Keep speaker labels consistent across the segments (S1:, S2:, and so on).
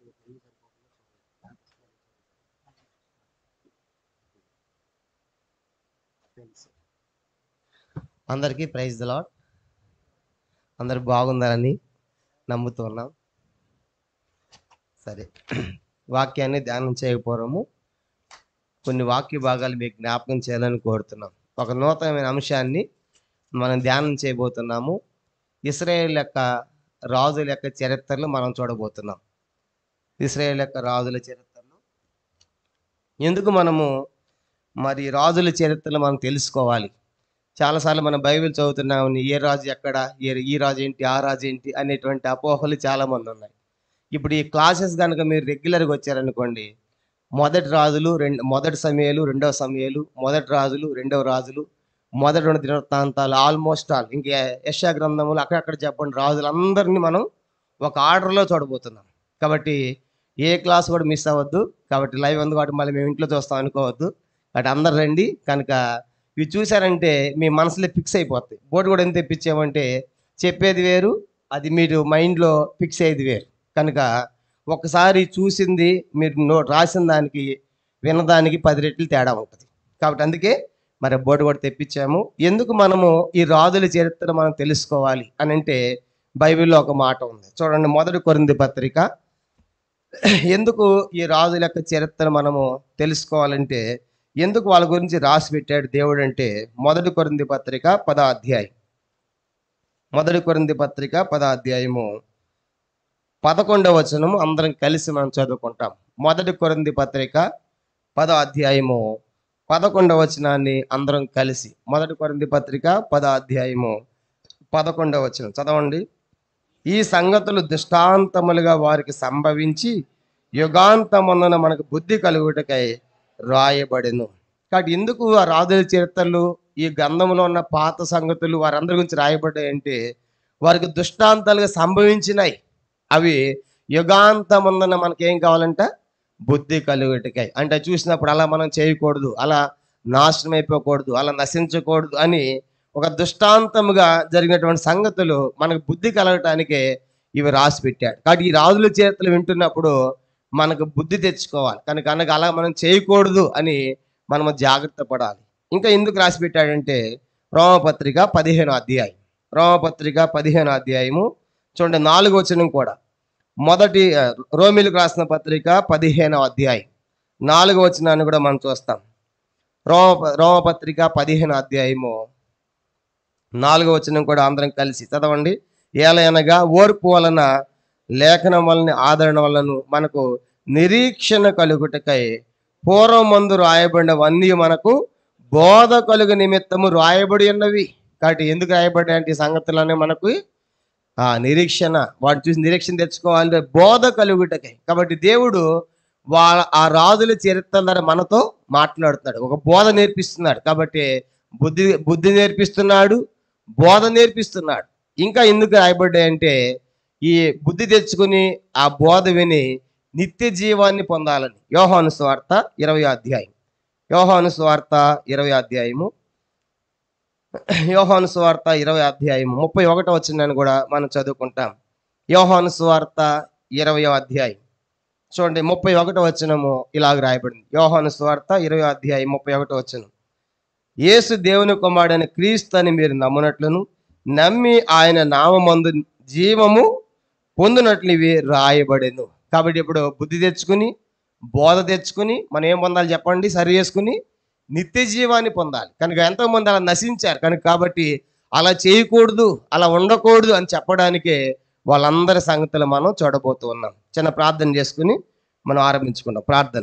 S1: అందరికీ praise the lord అందరు బాగుండాలని నమ్ముతున్నాం సరే వాక్యాన్ని ధ్యానం చేయకపోవడము కొన్ని వాక్య భాగాలు మీకు జ్ఞాపకం చేయాలని కోరుతున్నాం ఒక నూతనమైన అంశాన్ని మనం ధ్యానం చేయబోతున్నాము ఇస్రాయేల్ యొక్క రాజుల యొక్క చరిత్రలు మనం చూడబోతున్నాం ఇస్రాయేల్ యొక్క రాజుల చరిత్రలు ఎందుకు మనము మరి రాజుల చరిత్రలు మనం తెలుసుకోవాలి చాలాసార్లు మనం బైబిల్ చదువుతున్నాం ఏ రాజు ఎక్కడ ఏ ఈ రాజు ఏంటి ఆ రాజు ఏంటి అనేటువంటి అపోహలు చాలామంది ఉన్నాయి ఇప్పుడు ఈ క్లాసెస్ కనుక మీరు రెగ్యులర్గా వచ్చారనుకోండి మొదటి రాజులు రెండు మొదటి సమయాలు రెండవ సమయాలు మొదటి రాజులు రెండవ రాజులు మొదటి రెండు దినవృత్తాంతాలు ఆల్మోస్ట్ ఆల్ ఇంకా యశా గ్రంథములు అక్కడక్కడ చెప్పండి రాజులందరినీ మనం ఒక ఆర్డర్లో చూడబోతున్నాం కాబట్టి ఏ క్లాస్ కూడా మిస్ అవ్వద్దు కాబట్టి లైవ్ ఉంది కాబట్టి మళ్ళీ మేము ఇంట్లో చూస్తాం అనుకోవద్దు కాబట్టి అందరు రండి కనుక ఇవి చూసారంటే మీ మనసులో ఫిక్స్ అయిపోతాయి బోర్డు కూడా ఎంత తెప్పించామంటే చెప్పేది వేరు అది మీరు మైండ్లో ఫిక్స్ అయ్యేది వేరు కనుక ఒకసారి చూసింది మీరు నో రాసిన దానికి వినదానికి పది రెట్లు తేడా ఉంటుంది కాబట్టి అందుకే మరి బోర్డు కూడా తెప్పించాము ఎందుకు మనము ఈ రాజుల చరిత్ర మనం తెలుసుకోవాలి అని అంటే బైబిల్లో ఒక మాట ఉంది చూడండి మొదటి కొరింది పత్రిక ఎందుకు ఈ రాజుల యొక్క చరిత్ర మనము తెలుసుకోవాలంటే ఎందుకు వాళ్ళ గురించి రాసి పెట్టాడు దేవుడు అంటే మొదటి కొరింది పత్రిక పద అధ్యాయం మొదటి కొరింది పత్రిక పద అధ్యాయము పదకొండవ వచనము అందరం కలిసి మనం చదువుకుంటాం మొదటి కొరింది పత్రిక పద అధ్యాయము పదకొండవ వచనాన్ని అందరం కలిసి మొదటి కొరింది పత్రిక పద అధ్యాయము పదకొండవ వచనం చదవండి ఈ సంగతులు దృష్టాంతములుగా వారికి సంభవించి యుగాంతమున మనకు బుద్ధి కలుగుటకై రాయబడెను కాబట్టి ఎందుకు ఆ రాజుల చరిత్రలు ఈ గంధంలో ఉన్న పాత సంగతులు వారందరి గురించి రాయబడ్డాయి అంటే వారికి దృష్టాంతాలుగా సంభవించినాయి అవి యుగాంతముందన మనకేం కావాలంట బుద్ధి కలుగుటకై అంటే చూసినప్పుడు అలా మనం చేయకూడదు అలా నాశనం అయిపోకూడదు అలా నశించకూడదు అని ఒక దృష్టాంతముగా జరిగినటువంటి సంగతులు మనకు బుద్ధి కలగటానికే ఇవి రాసి పెట్టాడు కాబట్టి ఈ రాజుల చరిత్రలు వింటున్నప్పుడు మనకు బుద్ధి తెచ్చుకోవాలి కనుక కనుక అలా మనం చేయకూడదు అని మనము జాగ్రత్త పడాలి ఇంకా ఎందుకు రాసి పెట్టాడంటే రోమపత్రిక పదిహేను అధ్యాయం రోమపత్రిక పదిహేను అధ్యాయము చూడండి నాలుగు వచనం కూడా మొదటి ఆ, రోమిలకు రాసిన పత్రిక పదిహేనవ అధ్యాయం నాలుగు వచనాన్ని కూడా మనం చూస్తాం రోమ రోమపత్రిక పదిహేను అధ్యాయము నాలుగో వచనం కూడా అందరం కలిసి చదవండి ఏలయనగా ఓర్పు వలన లేఖనం వలన ఆదరణ వలన మనకు నిరీక్షణ కలుగుటకై పూర్వమందు రాయబడినవన్నీ మనకు బోధ కలుగు నిమిత్తము రాయబడి ఉన్నవి కాబట్టి ఎందుకు రాయబడ్డాయి అంటే ఈ సంగతులనే మనకు ఆ నిరీక్షణ వాడు చూసి నిరీక్షణ తెచ్చుకోవాలంటే బోధ కలుగుటకై కాబట్టి దేవుడు వాళ్ళ ఆ రాజుల చరిత్ర ద్వారా మనతో మాట్లాడుతున్నాడు ఒక బోధ నేర్పిస్తున్నాడు కాబట్టి బుద్ధి బుద్ధి నేర్పిస్తున్నాడు బోధ నేర్పిస్తున్నాడు ఇంకా ఎందుకు రాయబడ్డాయి అంటే ఈ బుద్ధి తెచ్చుకుని ఆ బోధ విని నిత్య జీవాన్ని పొందాలని యోహాను స్వార్త ఇరవై అధ్యాయం యోహాను స్వార్త ఇరవై అధ్యాయము యోహాను స్వార్త ఇరవై అధ్యాయం ముప్పై ఒకటో వచ్చిందని కూడా మనం చదువుకుంటాం యోహాను స్వార్త ఇరవై అధ్యాయం చూడండి ముప్పై ఒకటో వచనము ఇలాగ రాయబడింది యోహాను స్వార్త ఇరవై అధ్యాయం ముప్పై ఒకటో వచనం యేసు దేవుని కుమారుడైన క్రీస్తు అని మీరు నమ్మునట్లును నమ్మి ఆయన నామందు జీవము పొందినట్లు ఇవి రాయబడెను కాబట్టి ఇప్పుడు బుద్ధి తెచ్చుకుని బోధ తెచ్చుకుని మనం ఏం పొందాలి చెప్పండి సరి చేసుకుని నిత్య జీవాన్ని పొందాలి కనుక ఎంతోమంది అలా నశించారు కనుక కాబట్టి అలా చేయకూడదు అలా ఉండకూడదు అని చెప్పడానికే వాళ్ళందరి సంగతులు మనం చూడబోతూ ఉన్నాం చిన్న ప్రార్థన చేసుకుని మనం ఆరంభించుకున్నాం ప్రార్థన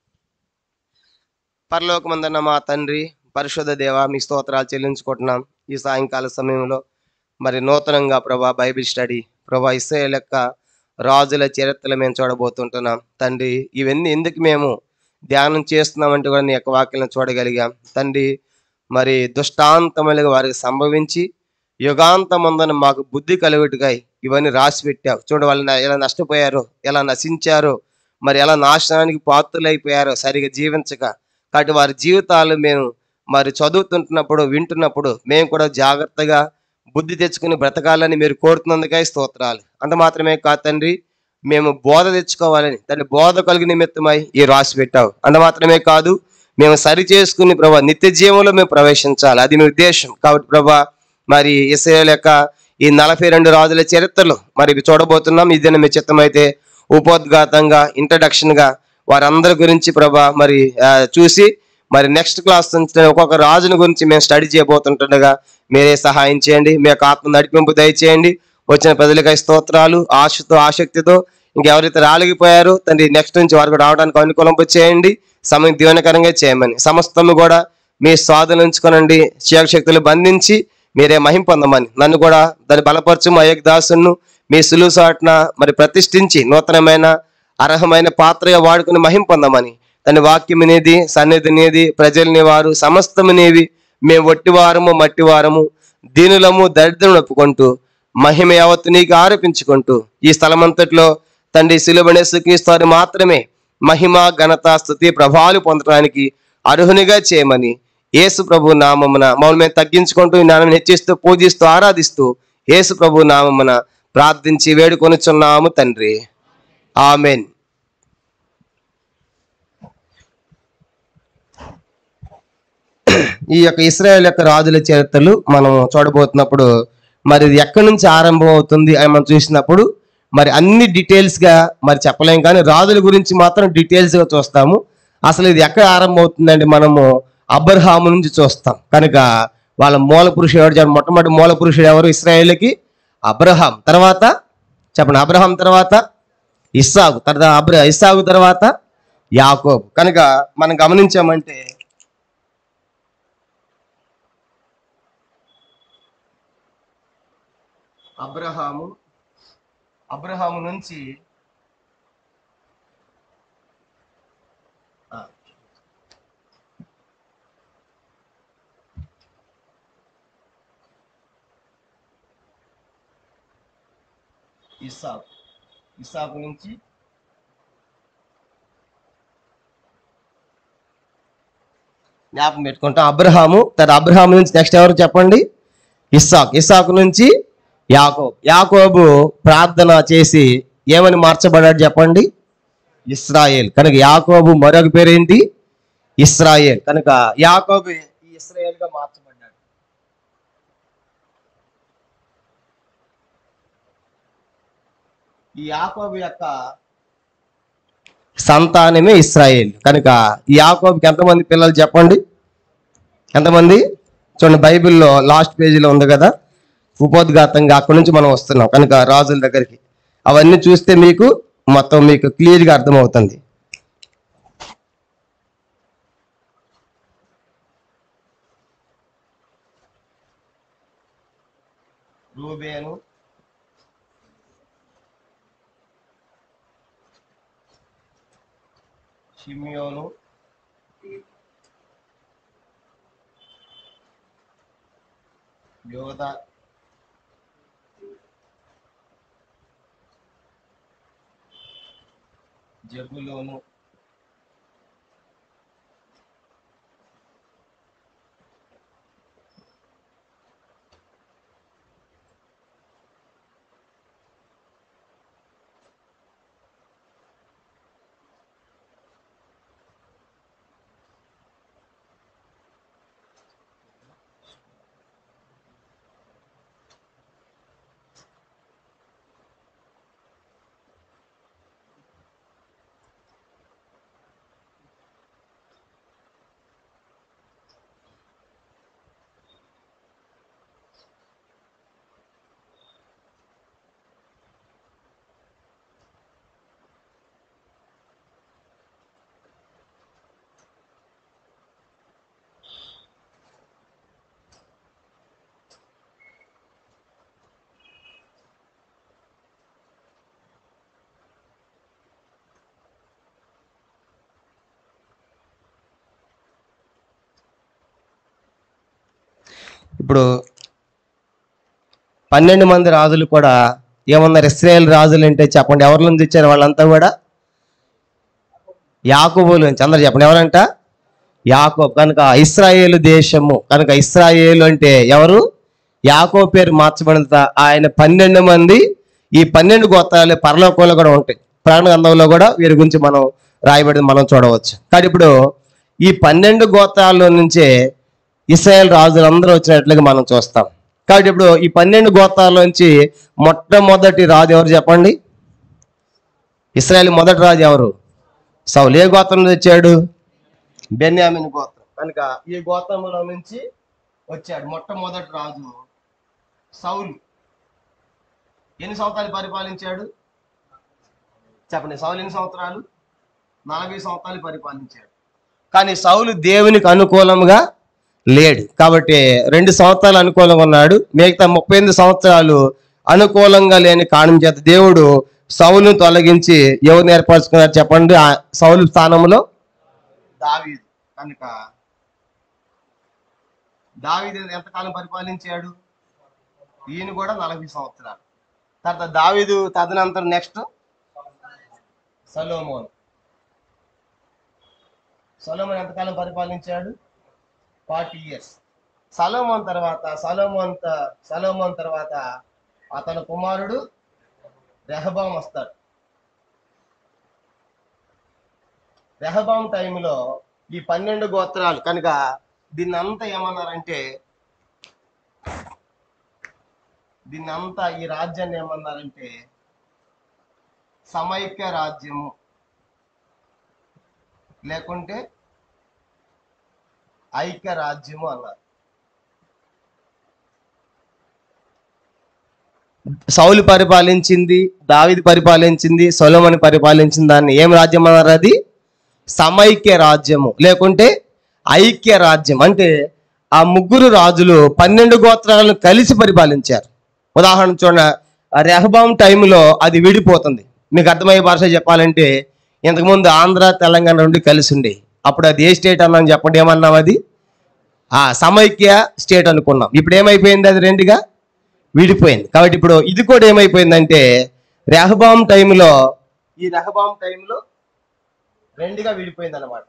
S1: పరలోకమందన్న మా తండ్రి పరిశుద్ధ దేవ మీ స్తోత్రాలు చెల్లించుకుంటున్నాం ఈ సాయంకాల సమయంలో మరి నూతనంగా ప్రభా బైబిల్ స్టడీ ప్రభా ఇస్రాయేల్ యొక్క రాజుల చరిత్రలు మేము చూడబోతుంటున్నాం తండ్రి ఇవన్నీ ఎందుకు మేము ధ్యానం చేస్తున్నామంటే కూడా నీ యొక్క వాక్యాలను చూడగలిగాం తండ్రి మరి దుష్టాంతములుగా వారికి సంభవించి యుగాంతమందున మాకు బుద్ధి కలుగుటుగా ఇవన్నీ రాసి పెట్టావు చూడ వాళ్ళు న- ఎలా నష్టపోయారో ఎలా నశించారో మరి ఎలా నాశనానికి పాత్రులైపోయారో సరిగా జీవించక కాబట్టి వారి జీవితాలు మేము మరి చదువుతుంటున్నప్పుడు వింటున్నప్పుడు మేము కూడా జాగ్రత్తగా బుద్ధి తెచ్చుకుని బ్రతకాలని మీరు కోరుతున్నందుకై స్తోత్రాలు అంత మాత్రమే కాదు తండ్రి
S2: మేము బోధ తెచ్చుకోవాలని దాన్ని బోధ కలిగి నిమిత్తమై ఈ రాసి పెట్టావు అంత మాత్రమే కాదు మేము సరి చేసుకుని ప్రభా నిత్య జీవంలో మేము ప్రవేశించాలి అది మీ ఉద్దేశం కాబట్టి ప్రభా మరి ఇస్రాయేల్ యొక్క ఈ నలభై రెండు రాజుల చరిత్రలో మరి ఇవి చూడబోతున్నాం ఇది మీ చిత్తమైతే ఉపోద్ఘాతంగా ఇంట్రడక్షన్ గా వారందరి గురించి ప్రభా మరి ఆ, చూసి మరి నెక్స్ట్ క్లాస్ నుంచి ఒక్కొక్క రాజుని గురించి మేము స్టడీ చేయబోతుంటుండగా మీరే సహాయం చేయండి మీ యొక్క ఆత్మ నడిపింపు దయచేయండి వచ్చిన ప్రజలకై స్తోత్రాలు ఆశతో ఆసక్తితో ఇంకెవరైతే రాలిగిపోయారో తండ్రి నెక్స్ట్ నుంచి వారికి రావడానికి అనుకూలంపు చేయండి సమయం దీవెనకరంగా చేయమని సమస్తము కూడా మీ స్వాధీనం ఉంచుకోనండి శక్తులు బంధించి మీరే మహిం పొందమని నన్ను కూడా దాన్ని బలపరచు మా యొక్క దాసును మీ సులువు సాటున మరి ప్రతిష్ఠించి నూతనమైన అర్హమైన పాత్రగా వాడుకుని మహిం పొందమని తన వాక్యం అనేది సన్నిధి అనేది ప్రజల్ని వారు సమస్తము నీవి మేము వట్టివారము మట్టివారము దీనులము దరిద్రం ఒప్పుకుంటూ మహిమ యావత్తు నీకు ఆరోపించుకుంటూ ఈ స్థలమంతట్లో తండ్రి సిలువనే సుఖిస్తారు మాత్రమే మహిమ ఘనత స్థుతి ప్రభావాలు పొందడానికి అర్హునిగా చేయమని యేసు ప్రభు నామమున మమ్మల్ని మేము తగ్గించుకుంటూ ఈ నామం హెచ్చిస్తూ పూజిస్తూ ఆరాధిస్తూ యేసు ప్రభు నామమున ప్రార్థించి వేడుకొనుచున్నాము తండ్రి ఆమెన్ ఈ యొక్క ఇస్రాయేల్ యొక్క రాజుల చరిత్రలు మనం చూడబోతున్నప్పుడు మరి ఇది ఎక్కడి నుంచి ఆరంభం అవుతుంది అని మనం చూసినప్పుడు మరి అన్ని డీటెయిల్స్ గా మరి చెప్పలేం కానీ రాజుల గురించి మాత్రం డీటెయిల్స్ గా చూస్తాము అసలు ఇది ఎక్కడ ఆరంభం అవుతుందండి మనము అబ్రహాము నుంచి చూస్తాం కనుక వాళ్ళ మూల పురుషుడు ఎవరు చెప్పండి మొట్టమొదటి మూల పురుషుడు ఎవరు ఇస్రాయేల్కి అబ్రహాం తర్వాత చెప్పండి అబ్రహాం తర్వాత ఇస్సాకు తర్వాత అబ్ర ఇస్సాకు తర్వాత యాకోబు కనుక మనం గమనించామంటే అబ్రహాము అబ్రహాము నుంచి ఆ, ఇస్సాకు ఇస్సాకు నుంచి జ్ఞాపకం పెట్టుకుంటాం అబ్రహాము తర్వాత అబ్రహాము నుంచి నెక్స్ట్ ఎవరు చెప్పండి ఇస్సాకు ఇస్సాకు నుంచి యాకోబ్ యాకోబు ప్రార్థన చేసి ఏమని మార్చబడ్డాడు చెప్పండి ఇస్రాయేల్ కనుక యాకోబు మరొక పేరేంటి ఇస్రాయేల్ కనుక యాకోబు ఈ ఇస్రాయేల్ గా మార్చబడ్డాడు ఈ యాకోబు యొక్క సంతానమే ఇస్రాయేల్ కనుక ఈ యాకోబుకి ఎంతమంది పిల్లలు చెప్పండి ఎంతమంది చూడండి బైబిల్లో లాస్ట్ పేజీలో ఉంది కదా ఉపోద్ఘాతంగా అక్కడి నుంచి మనం వస్తున్నాం కనుక రాజుల దగ్గరికి అవన్నీ చూస్తే మీకు మొత్తం మీకు క్లియర్గా అర్థమవుతుంది రూబేను షిమియోను యోధ జబులోను ఇప్పుడు పన్నెండు మంది రాజులు కూడా ఏమన్నారు ఇస్రాయేల్ రాజులు అంటే చెప్పండి ఎవరి నుంచి వచ్చారు వాళ్ళంతా కూడా యాకోబుల నుంచి అందరు చెప్పండి ఎవరంట యాకోబ్ కనుక ఇస్రాయేలు దేశము కనుక ఇస్రాయేలు అంటే ఎవరు యాకో పేరు మార్చబడిన తర్వాత ఆయన పన్నెండు మంది ఈ పన్నెండు గోత్రాలు పరలోకంలో కూడా ఉంటాయి ప్రాణ గ్రంథంలో కూడా వీరి గురించి మనం రాయబడింది మనం చూడవచ్చు కానీ ఇప్పుడు ఈ పన్నెండు గోత్రాల్లో నుంచే ఇస్రాయేల్ రాజులందరూ వచ్చినట్లుగా మనం చూస్తాం కాబట్టి ఇప్పుడు ఈ పన్నెండు గోత్రాల్లోంచి మొట్టమొదటి రాజు ఎవరు చెప్పండి ఇస్రాయేల్ మొదటి రాజు ఎవరు సౌలు ఏ గోత్రం నుంచి వచ్చాడు బెన్యామిన్ గోత్రం కనుక ఈ గోత్రంలో నుంచి వచ్చాడు మొట్టమొదటి రాజు సౌలు ఎన్ని సంవత్సరాలు పరిపాలించాడు చెప్పండి సౌలు ఎన్ని సంవత్సరాలు నలభై సంవత్సరాలు పరిపాలించాడు కానీ సౌలు దేవునికి అనుకూలంగా లేడు కాబట్టి రెండు సంవత్సరాలు అనుకూలంగా ఉన్నాడు మిగతా ముప్పై ఎనిమిది సంవత్సరాలు అనుకూలంగా లేని కారణం చేత దేవుడు సౌలును తొలగించి ఎవరిని ఏర్పరచుకున్నారు చెప్పండి ఆ సౌలు స్థానంలో దావీదు కనుక దావీదు ఎంతకాలం పరిపాలించాడు ఈయన కూడా నలభై సంవత్సరాలు తర్వాత దావీదు తదనంతరం నెక్స్ట్ సలోమోన్ సలోమోన్ ఎంతకాలం పరిపాలించాడు ఫార్టీ ఇయర్స్ సలోమోన్ తర్వాత సలోమోన్ త- సలోమోన్ తర్వాత అతని కుమారుడు రెహబాం వస్తాడు రెహబాం టైంలో ఈ పన్నెండు గోత్రాలు కనుక దీన్ని అంతా ఏమన్నారంటే దీన్ని అంతా ఈ రాజ్యాన్ని ఏమన్నారంటే సమైక్య రాజ్యము లేకుంటే ఐక్య రాజ్యము అన్నారు సౌలు పరిపాలించింది దావిది పరిపాలించింది సొలమని పరిపాలించిన దాన్ని ఏం రాజ్యం అన్నారు అది సమైక్య రాజ్యము లేకుంటే ఐక్య రాజ్యం అంటే ఆ ముగ్గురు రాజులు పన్నెండు గోత్రాలను కలిసి పరిపాలించారు ఉదాహరణ చూడ రెహబాం టైంలో అది విడిపోతుంది మీకు అర్థమయ్యే భాష చెప్పాలంటే ఇంతకుముందు ఆంధ్ర తెలంగాణ రెండు కలిసి ఉండే అప్పుడు అది ఏ స్టేట్ అన్నాం చెప్పండి ఏమన్నాం అది ఆ సమైక్య స్టేట్ అనుకున్నాం ఇప్పుడు ఏమైపోయింది అది రెండుగా విడిపోయింది కాబట్టి ఇప్పుడు ఇది కూడా ఏమైపోయిందంటే రెహబాం టైంలో ఈ రెహబాం టైంలో రెండుగా విడిపోయింది అనమాట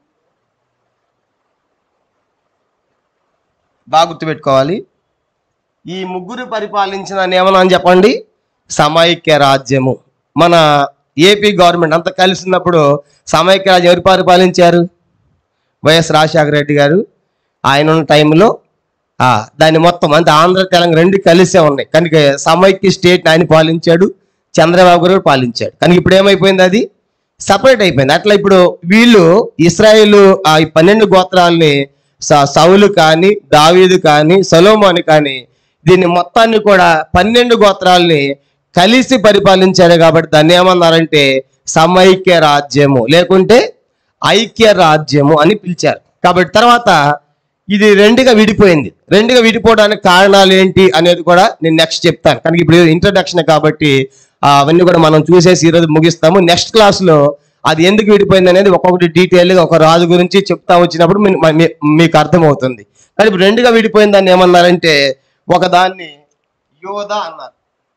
S2: బాగా గుర్తుపెట్టుకోవాలి ఈ ముగ్గురు పరిపాలించిన ఏమన్నా అని చెప్పండి సమైక్య రాజ్యము మన ఏపీ గవర్నమెంట్ అంతా కలిసి ఉన్నప్పుడు సమైక్య రాజ్యం ఎవరు పరిపాలించారు వైఎస్ రాజశేఖర రెడ్డి గారు ఆయన ఉన్న టైంలో ఆ, దాన్ని మొత్తం అంటే ఆంధ్ర తెలంగాణ రెండు కలిసే ఉన్నాయి కనుక సమైక్య స్టేట్ ఆయన పాలించాడు చంద్రబాబు గారు కూడా పాలించాడు కనుక ఇప్పుడు ఏమైపోయింది అది సపరేట్ అయిపోయింది అట్లా ఇప్పుడు వీళ్ళు ఇస్రాయేల్ ఆ ఈ పన్నెండు గోత్రాలని స- సౌలు కానీ దావీదు కానీ సొలోమోని కానీ దీన్ని మొత్తాన్ని కూడా పన్నెండు గోత్రాలని కలిసి పరిపాలించారు కాబట్టి దాన్ని ఏమన్నారంటే సమైక్య రాజ్యము లేకుంటే ఐక్య రాజ్యము అని పిలిచారు కాబట్టి తర్వాత ఇది రెండుగా విడిపోయింది రెండుగా విడిపోవడానికి కారణాలు ఏంటి అనేది కూడా నేను నెక్స్ట్ చెప్తాను కనుక ఇప్పుడు ఇంట్రడక్షన్ కాబట్టి ఆ, అవన్నీ కూడా మనం చూసేసి ఈరోజు ముగిస్తాము నెక్స్ట్ క్లాస్లో అది ఎందుకు విడిపోయింది అనేది ఒక్కొక్కటి డీటెయిల్గా ఒక రాజు గురించి చెప్తా వచ్చినప్పుడు మీ- మీ- మీకు అర్థమవుతుంది కానీ ఇప్పుడు రెండుగా విడిపోయిన దాన్ని ఏమన్నారంటే ఒక దాన్ని యోధ అన్నారు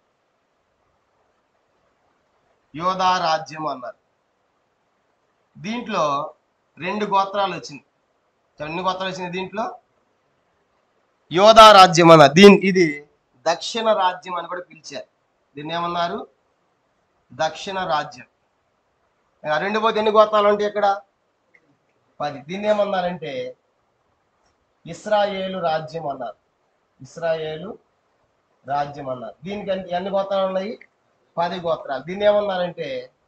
S2: యోధా రాజ్యం అన్నారు దీంట్లో రెండు గోత్రాలు వచ్చింది ఎన్ని గోత్రాలు వచ్చింది దీంట్లో యోధా రాజ్యం అన్న దీని ఇది దక్షిణ రాజ్యం అని కూడా పిలిచారు దీన్ని ఏమన్నారు దక్షిణ రాజ్యం ఆ రెండు పోతే ఎన్ని గోత్రాలు ఉంటాయి ఇక్కడ పది దీన్ని ఏమన్నారంటే ఇస్రాయేలు రాజ్యం అన్నారు ఇస్రాయేలు రాజ్యం అన్నారు దీనికి ఎన్ని- ఎన్ని గోత్రాలు ఉన్నాయి పది గోత్రాలు దీన్ని ఏమన్నారంటే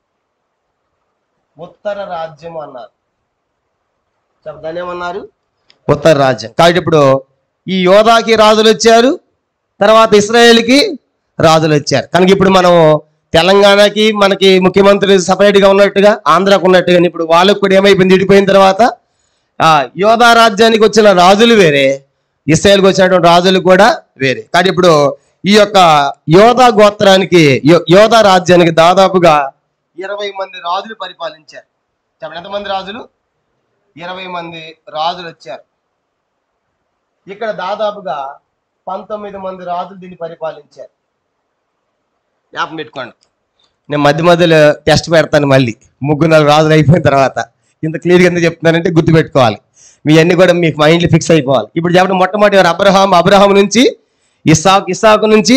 S2: ఉత్తర రాజ్యం అన్నారు చెప్ప దాన్ని ఏమన్నారు ఉత్తర రాజ్యం కాబట్టి ఇప్పుడు ఈ యోధాకి రాజులు వచ్చారు తర్వాత ఇస్రాయేల్కి రాజులు వచ్చారు కనుక ఇప్పుడు మనం తెలంగాణకి మనకి ముఖ్యమంత్రి separate గా ఉన్నట్టుగా ఆంధ్రాకు ఉన్నట్టుగా ఇప్పుడు వాళ్ళకు కూడా ఏమైపోయింది విడిపోయిన తర్వాత ఆ యోధా రాజ్యానికి వచ్చిన రాజులు వేరే ఇస్రాయేల్కి వచ్చినటువంటి రాజులు కూడా వేరే కానీ ఇప్పుడు ఈ యొక్క యోధా గోత్రానికి యో- యోధా రాజ్యానికి దాదాపుగా ఇరవై మంది రాజులు పరిపాలించారు చెప్పండి ఎంతమంది రాజులు ఇరవై మంది రాజులు వచ్చారు ఇక్కడ దాదాపుగా పంతొమ్మిది మంది రాజులు దీన్ని పరిపాలించారు జ్ఞాపకం పెట్టుకోండి నేను మధ్య మధ్యలో టెస్ట్ పెడతాను మళ్ళీ ముగ్గురు నాలుగు రాజులు అయిపోయిన తర్వాత ఇంత క్లియర్గా ఎందుకు చెప్తున్నానంటే గుర్తుపెట్టుకోవాలి మీ అన్ని కూడా మీకు మైండ్లో ఫిక్స్ అయిపోవాలి ఇప్పుడు చెప్పండి మొట్టమొదటి ఎవరు అబ్రహాం అబ్రహాం నుంచి ఇసాక్ ఇసాకు నుంచి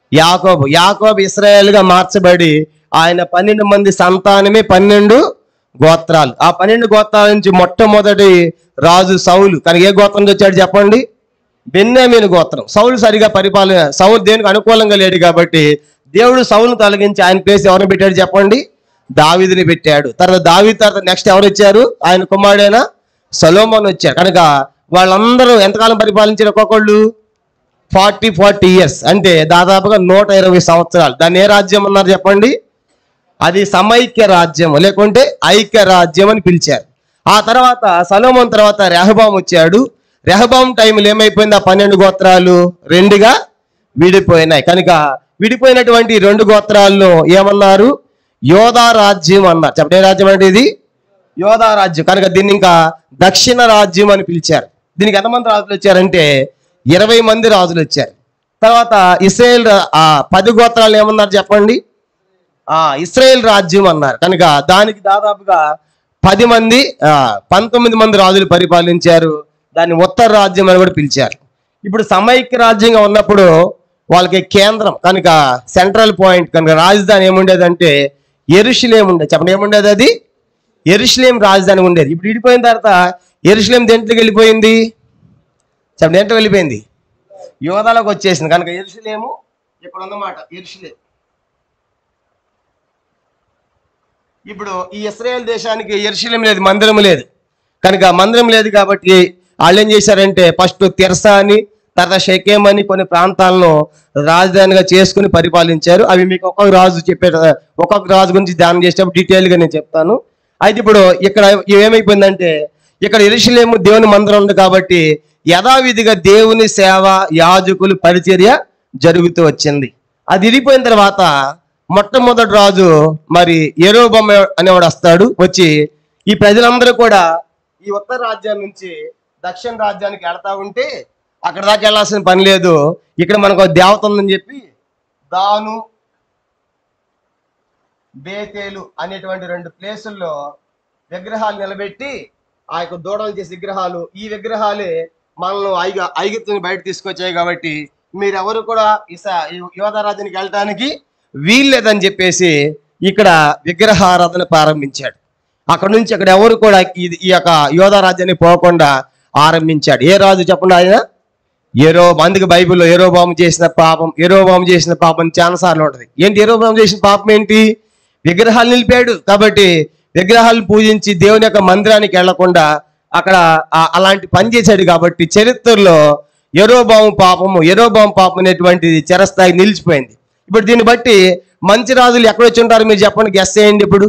S2: యాకోబు యాకోబు ఇస్రాయేల్గా మార్చబడి ఆయన పన్నెండు మంది సంతానమే పన్నెండు గోత్రాలు ఆ పన్నెండు గోత్రాల నుంచి మొట్టమొదటి రాజు సౌలు కనుక ఏ గోత్రం నుంచి వచ్చాడు చెప్పండి బెన్యామీను గోత్రం సౌలు సరిగా పరిపాలన సౌలు దేనికి అనుకూలంగా లేడు కాబట్టి దేవుడు సౌలును తొలగించి ఆయన ప్లేస్ ఎవరిని పెట్టాడు చెప్పండి దావీదుని పెట్టాడు తర్వాత దావీదు తర్వాత నెక్స్ట్ ఎవరు వచ్చారు ఆయన కుమారుడైన సలోమోన్ వచ్చారు కనుక వాళ్ళందరూ ఎంతకాలం పరిపాలించారు ఒక్కొక్కళ్ళు ఫార్టీ ఫార్టీ ఇయర్స్ అంటే దాదాపుగా నూట ఇరవై సంవత్సరాలు దాన్ని ఏ రాజ్యం అన్నారు చెప్పండి అది సమైక్య రాజ్యం లేకుంటే ఐక్య రాజ్యం అని పిలిచారు ఆ తర్వాత సలోమోన్ తర్వాత రెహబాం వచ్చాడు రెహబాం టైంలో ఏమైపోయింది ఆ పన్నెండు గోత్రాలు రెండుగా విడిపోయినాయి కనుక విడిపోయినటువంటి ఈ రెండు గోత్రాల్లో ఏమన్నారు యోధా రాజ్యం అన్నారు చెప్పండి ఏ రాజ్యం అంటే ఇది యోధా రాజ్యం కనుక దీన్ని ఇంకా దక్షిణ రాజ్యం అని పిలిచారు దీనికి ఎంతమంది రాజులు వచ్చారంటే ఇరవై మంది రాజులు వచ్చారు తర్వాత ఇస్రాయేల్ రా- ఆ పది గోత్రాలు ఏమన్నారు చెప్పండి ఆ ఇస్రాయేల్ రాజ్యం అన్నారు కనుక దానికి దాదాపుగా పది మంది ఆ, పంతొమ్మిది మంది రాజులు పరిపాలించారు దాన్ని ఉత్తర రాజ్యం అని కూడా పిలిచారు ఇప్పుడు సమైక్య రాజ్యంగా ఉన్నప్పుడు వాళ్ళకి కేంద్రం కనుక సెంట్రల్ పాయింట్ కనుక రాజధాని ఏముండేదంటే ఎరుషులేం ఉండేది చెప్పండి ఏముండేది అది ఎరుషులేం రాజధాని ఉండేది ఇప్పుడు విడిపోయిన తర్వాత ఎరుషులేం దేంట్లోకి వెళ్ళిపోయింది చెప్పండి దేంట్లో వెళ్ళిపోయింది యోధాలకు వచ్చేసింది కనుక ఎరుషులేము ఇక్కడ ఉందన్నమాట ఎరుషులేం ఇప్పుడు ఈ ఇస్రాయేల్ దేశానికి ఎరుశలేం లేదు మందిరం లేదు కనుక మందిరం లేదు కాబట్టి వాళ్ళు ఏం చేశారంటే ఫస్ట్ తిరసా అని తర్వాత షకేం అని కొన్ని ప్రాంతాలను రాజధానిగా చేసుకుని పరిపాలించారు అవి మీకు ఒక్కొక్క రాజు చెప్పే ఒక్కొక్క రాజు గురించి ధ్యానం చేసేటప్పుడు డీటెయిల్గా నేను చెప్తాను అయితే ఇప్పుడు ఇక్కడ ఏమైపోయిందంటే ఇక్కడ ఎరుశలేము దేవుని మందిరం ఉంది కాబట్టి యథావిధిగా దేవుని సేవ యాజకులు పరిచర్య జరుగుతూ వచ్చింది అది విడిపోయిన తర్వాత మొట్టమొదటి రాజు మరి ఏరోబొమ్మ అనేవాడు వస్తాడు వచ్చి ఈ ప్రజలందరూ కూడా ఈ ఉత్తర రాజ్యం నుంచి దక్షిణ రాజ్యానికి వెళ్తా ఉంటే అక్కడ దాకా వెళ్ళాల్సిన పని లేదు ఇక్కడ మనకు ఒక దేవత ఉందని చెప్పి దాను బేతేలు అనేటువంటి రెండు ప్లేసుల్లో విగ్రహాలు నిలబెట్టి ఆ యొక్క దూడలు చేసే విగ్రహాలు ఈ విగ్రహాలే మనల్ని ఐగ ఐగుప్తుని బయట తీసుకొచ్చాయి కాబట్టి మీరెవరు కూడా ఇస యోధరాజునికి వెళ్ళటానికి వీల్లేదని చెప్పేసి ఇక్కడ విగ్రహారాధన ప్రారంభించాడు అక్కడ నుంచి అక్కడ ఎవరు కూడా ఇది ఈ యొక్క యోధరాజ్యాన్ని పోకుండా ఆరంభించాడు ఏ రాజు చెప్పండి ఆయన ఏరో అందుకు బైబిల్లో ఏరోబాము చేసిన పాపం ఏరోబాము చేసిన పాపం చాలా సార్లు ఉంటుంది ఏంటి ఏరోబాము చేసిన పాపం ఏంటి విగ్రహాలు నిలిపాడు కాబట్టి విగ్రహాలు పూజించి దేవుని యొక్క మందిరానికి వెళ్లకుండా అక్కడ ఆ- అలాంటి పని చేశాడు కాబట్టి చరిత్రలో ఎరోబాము పాపము ఎరోబాము పాపం అనేటువంటిది చిరస్థాయి నిలిచిపోయింది ఇప్పుడు దీన్ని బట్టి మంచి రాజులు ఎక్కడ వచ్చి ఉంటారు మీరు చెప్పండి గెస్ చేయండి ఇప్పుడు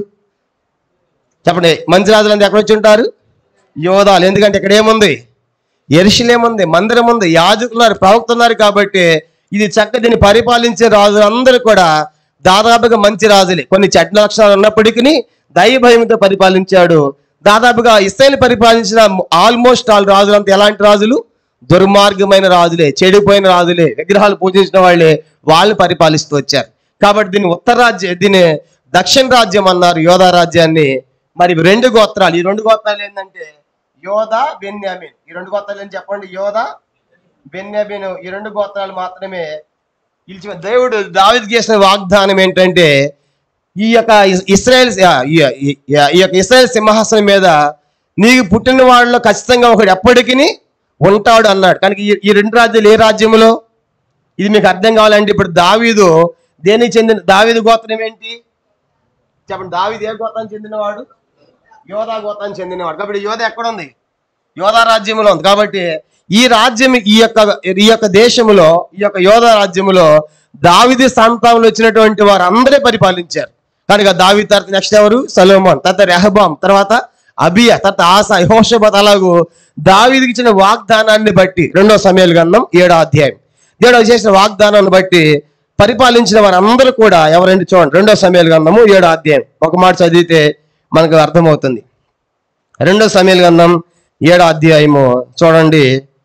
S2: చెప్పండి మంచి రాజులు అంతా ఎక్కడ వచ్చి ఉంటారు యోధాలు ఎందుకంటే ఇక్కడ ఏముంది ఎరుషులేముంది మందిరం ఉంది యాజకున్నారు ప్రవక్తున్నారు కాబట్టి ఇది చక్క దీన్ని పరిపాలించే రాజులు అందరూ కూడా దాదాపుగా మంచి రాజులే కొన్ని చెడ్డ లక్షణాలు ఉన్నప్పటికీ దైవభయంతో పరిపాలించాడు దాదాపుగా ఇస్రాయల్ పరిపాలించిన ఆల్మోస్ట్ ఆల్ రాజులంతా ఎలాంటి రాజులు దుర్మార్గమైన రాజులే చెడిపోయిన రాజులే విగ్రహాలు పూజించిన వాళ్ళే వాళ్ళు పరిపాలిస్తూ వచ్చారు కాబట్టి దీన్ని ఉత్తర రాజ్యం దీన్ని దక్షిణ రాజ్యం అన్నారు యోధా రాజ్యాన్ని మరి రెండు గోత్రాలు ఈ రెండు గోత్రాలు ఏంటంటే యోధ బెన్యామిన్ ఈ రెండు గోత్రాలు ఏం చెప్పండి యోధ బెన్యామిన్ ఈ రెండు గోత్రాలు మాత్రమే పిలిచి దేవుడు దావిద్ చేసిన వాగ్దానం ఏంటంటే ఈ యొక్క ఇస్- ఇస్రాయేల్ ఈ ఈ- ఈ యొక్క ఇస్రాయేల్ సింహాసనం మీద నీకు పుట్టిన వాళ్ళలో ఖచ్చితంగా ఒకడు ఎప్పటికీ ఉంటాడు అన్నాడు కనుక ఈ- ఈ రెండు రాజ్యాలు ఏ రాజ్యములో ఇది మీకు అర్థం కావాలంటే ఇప్పుడు దావీదు దేనికి చెందిన దావీదు గోత్రం ఏంటి చెప్పండి దావీదు ఏ గోత్రానికి చెందినవాడు యోధా గోత్రానికి చెందినవాడు కాబట్టి యోధ ఎక్కడ ఉంది యోధా రాజ్యంలో ఉంది కాబట్టి ఈ రాజ్యం ఈ యొక్క ఈ యొక్క దేశములో ఈ యొక్క యోధా రాజ్యములో దావిది సంతానంలో వచ్చినటువంటి వారు అందరే పరిపాలించారు కనుక దావి తర్వాత నెక్స్ట్ ఎవరు సలోమోన్ తర్వాత రెహబాం తర్వాత అబియా తర్వాత ఆసా యహోషబత్ అలాగూ దావీదికి ఇచ్చిన వాగ్దానాన్ని బట్టి రెండో సమయాలు గంధం ఏడో అధ్యాయం దేవుడు చేసిన వాగ్దానాన్ని బట్టి పరిపాలించిన వారందరూ కూడా ఎవరండి చూడండి రెండో సమయాలు గంధము ఏడో అధ్యాయం ఒక మాట చదివితే మనకు అర్థమవుతుంది రెండో సమయాలు గంధం ఏడో అధ్యాయము చూడండి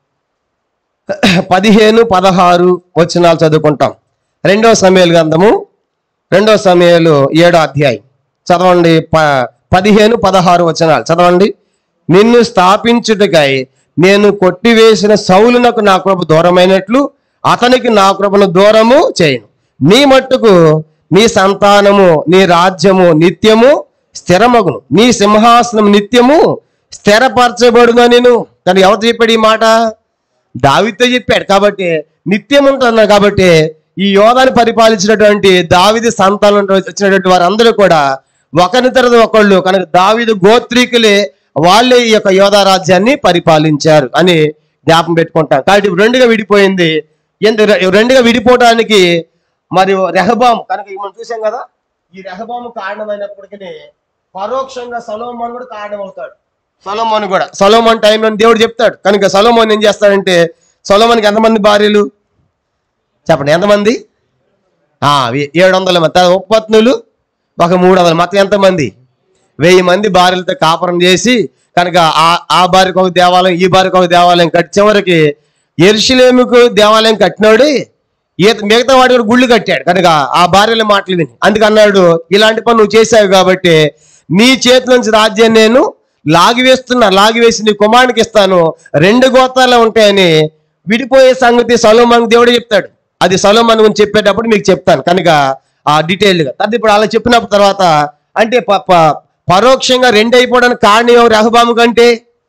S2: పదిహేను పదహారు వచనాలు చదువుకుంటాం రెండో సమయాలు గంధము రెండో సమయాలు ఏడో అధ్యాయం చదవండి ప పదిహేను పదహారు వచనాలు చదవండి నిన్ను స్థాపించుటకై నేను కొట్టివేసిన సౌలునకు నా కృప దూరమైనట్లు అతనికి నా కృపను దూరము చేయను నీ మట్టుకు నీ సంతానము నీ రాజ్యము నిత్యము స్థిరమగును నీ సింహాసనం నిత్యము స్థిరపరచబడును నేను కానీ ఎవరు చెప్పాడు ఈ మాట దావితో చెప్పాడు కాబట్టి నిత్యం ఉంటున్నారు కాబట్టి ఈ యోధాన్ని పరిపాలించినటువంటి దావిది సంతానం వచ్చినటువంటి వారందరూ కూడా ఒకరి తర్వాత ఒకళ్ళు కనుక దావిదు గోత్రీకులే వాళ్ళే ఈ యొక్క యోధా రాజ్యాన్ని పరిపాలించారు అని జ్ఞాపం పెట్టుకుంటాం కాబట్టి ఇప్పుడు రెండుగా విడిపోయింది ఎందుకు రె- రెండుగా విడిపోవడానికి మరియు రెహబాం కనుక ఇవి మనం చూసాం కదా ఈ రెహబాము కారణమైనప్పటికీ పరోక్షంగా సలోమోన్ కూడా కారణమవుతాడు సొలోమోన్ కూడా సొలోమోన్ టైంలో దేవుడు చెప్తాడు కనుక సొలోమోన్ ఏం చేస్తాడంటే సొలోమోన్కి ఎంతమంది భార్యలు చెప్పండి ఎంతమంది ఆ, ఏ- ఏడు వందల మంది తర్వాత ఉపపత్నులు ఒక మూడు వందల మొత్తం ఎంతమంది వెయ్యి మంది భార్యలతో కాపురం చేసి కనుక ఆ ఆ భార్యకు ఒక దేవాలయం ఈ భార్యకు ఒక దేవాలయం కట్టి చివరికి ఎరుషులేముకు దేవాలయం కట్టినాడు ఈత మిగతా వాడి కూడా గుళ్ళు కట్టాడు కనుక ఆ భార్యల మాటలు విని అందుకు అన్నాడు ఇలాంటి పని నువ్వు చేసావు కాబట్టి నీ చేతి నుంచి రాజ్యాన్ని నేను లాగివేస్తున్నా లాగివేసి నీ కుమారునికి ఇస్తాను రెండు గోత్రాలు ఉంటాయని విడిపోయే సంగతి సలోమాన్ దేవుడే చెప్తాడు అది సలోమాన్ గురించి చెప్పేటప్పుడు మీకు చెప్తాను కనుక ఆ డీటెయిల్డ్గా తర్వాత ఇప్పుడు అలా చెప్పినప్పుడు తర్వాత అంటే ప- ప- పరోక్షంగా రెండు అయిపోవడానికి కారణం ఎవరు అహబాము కంటే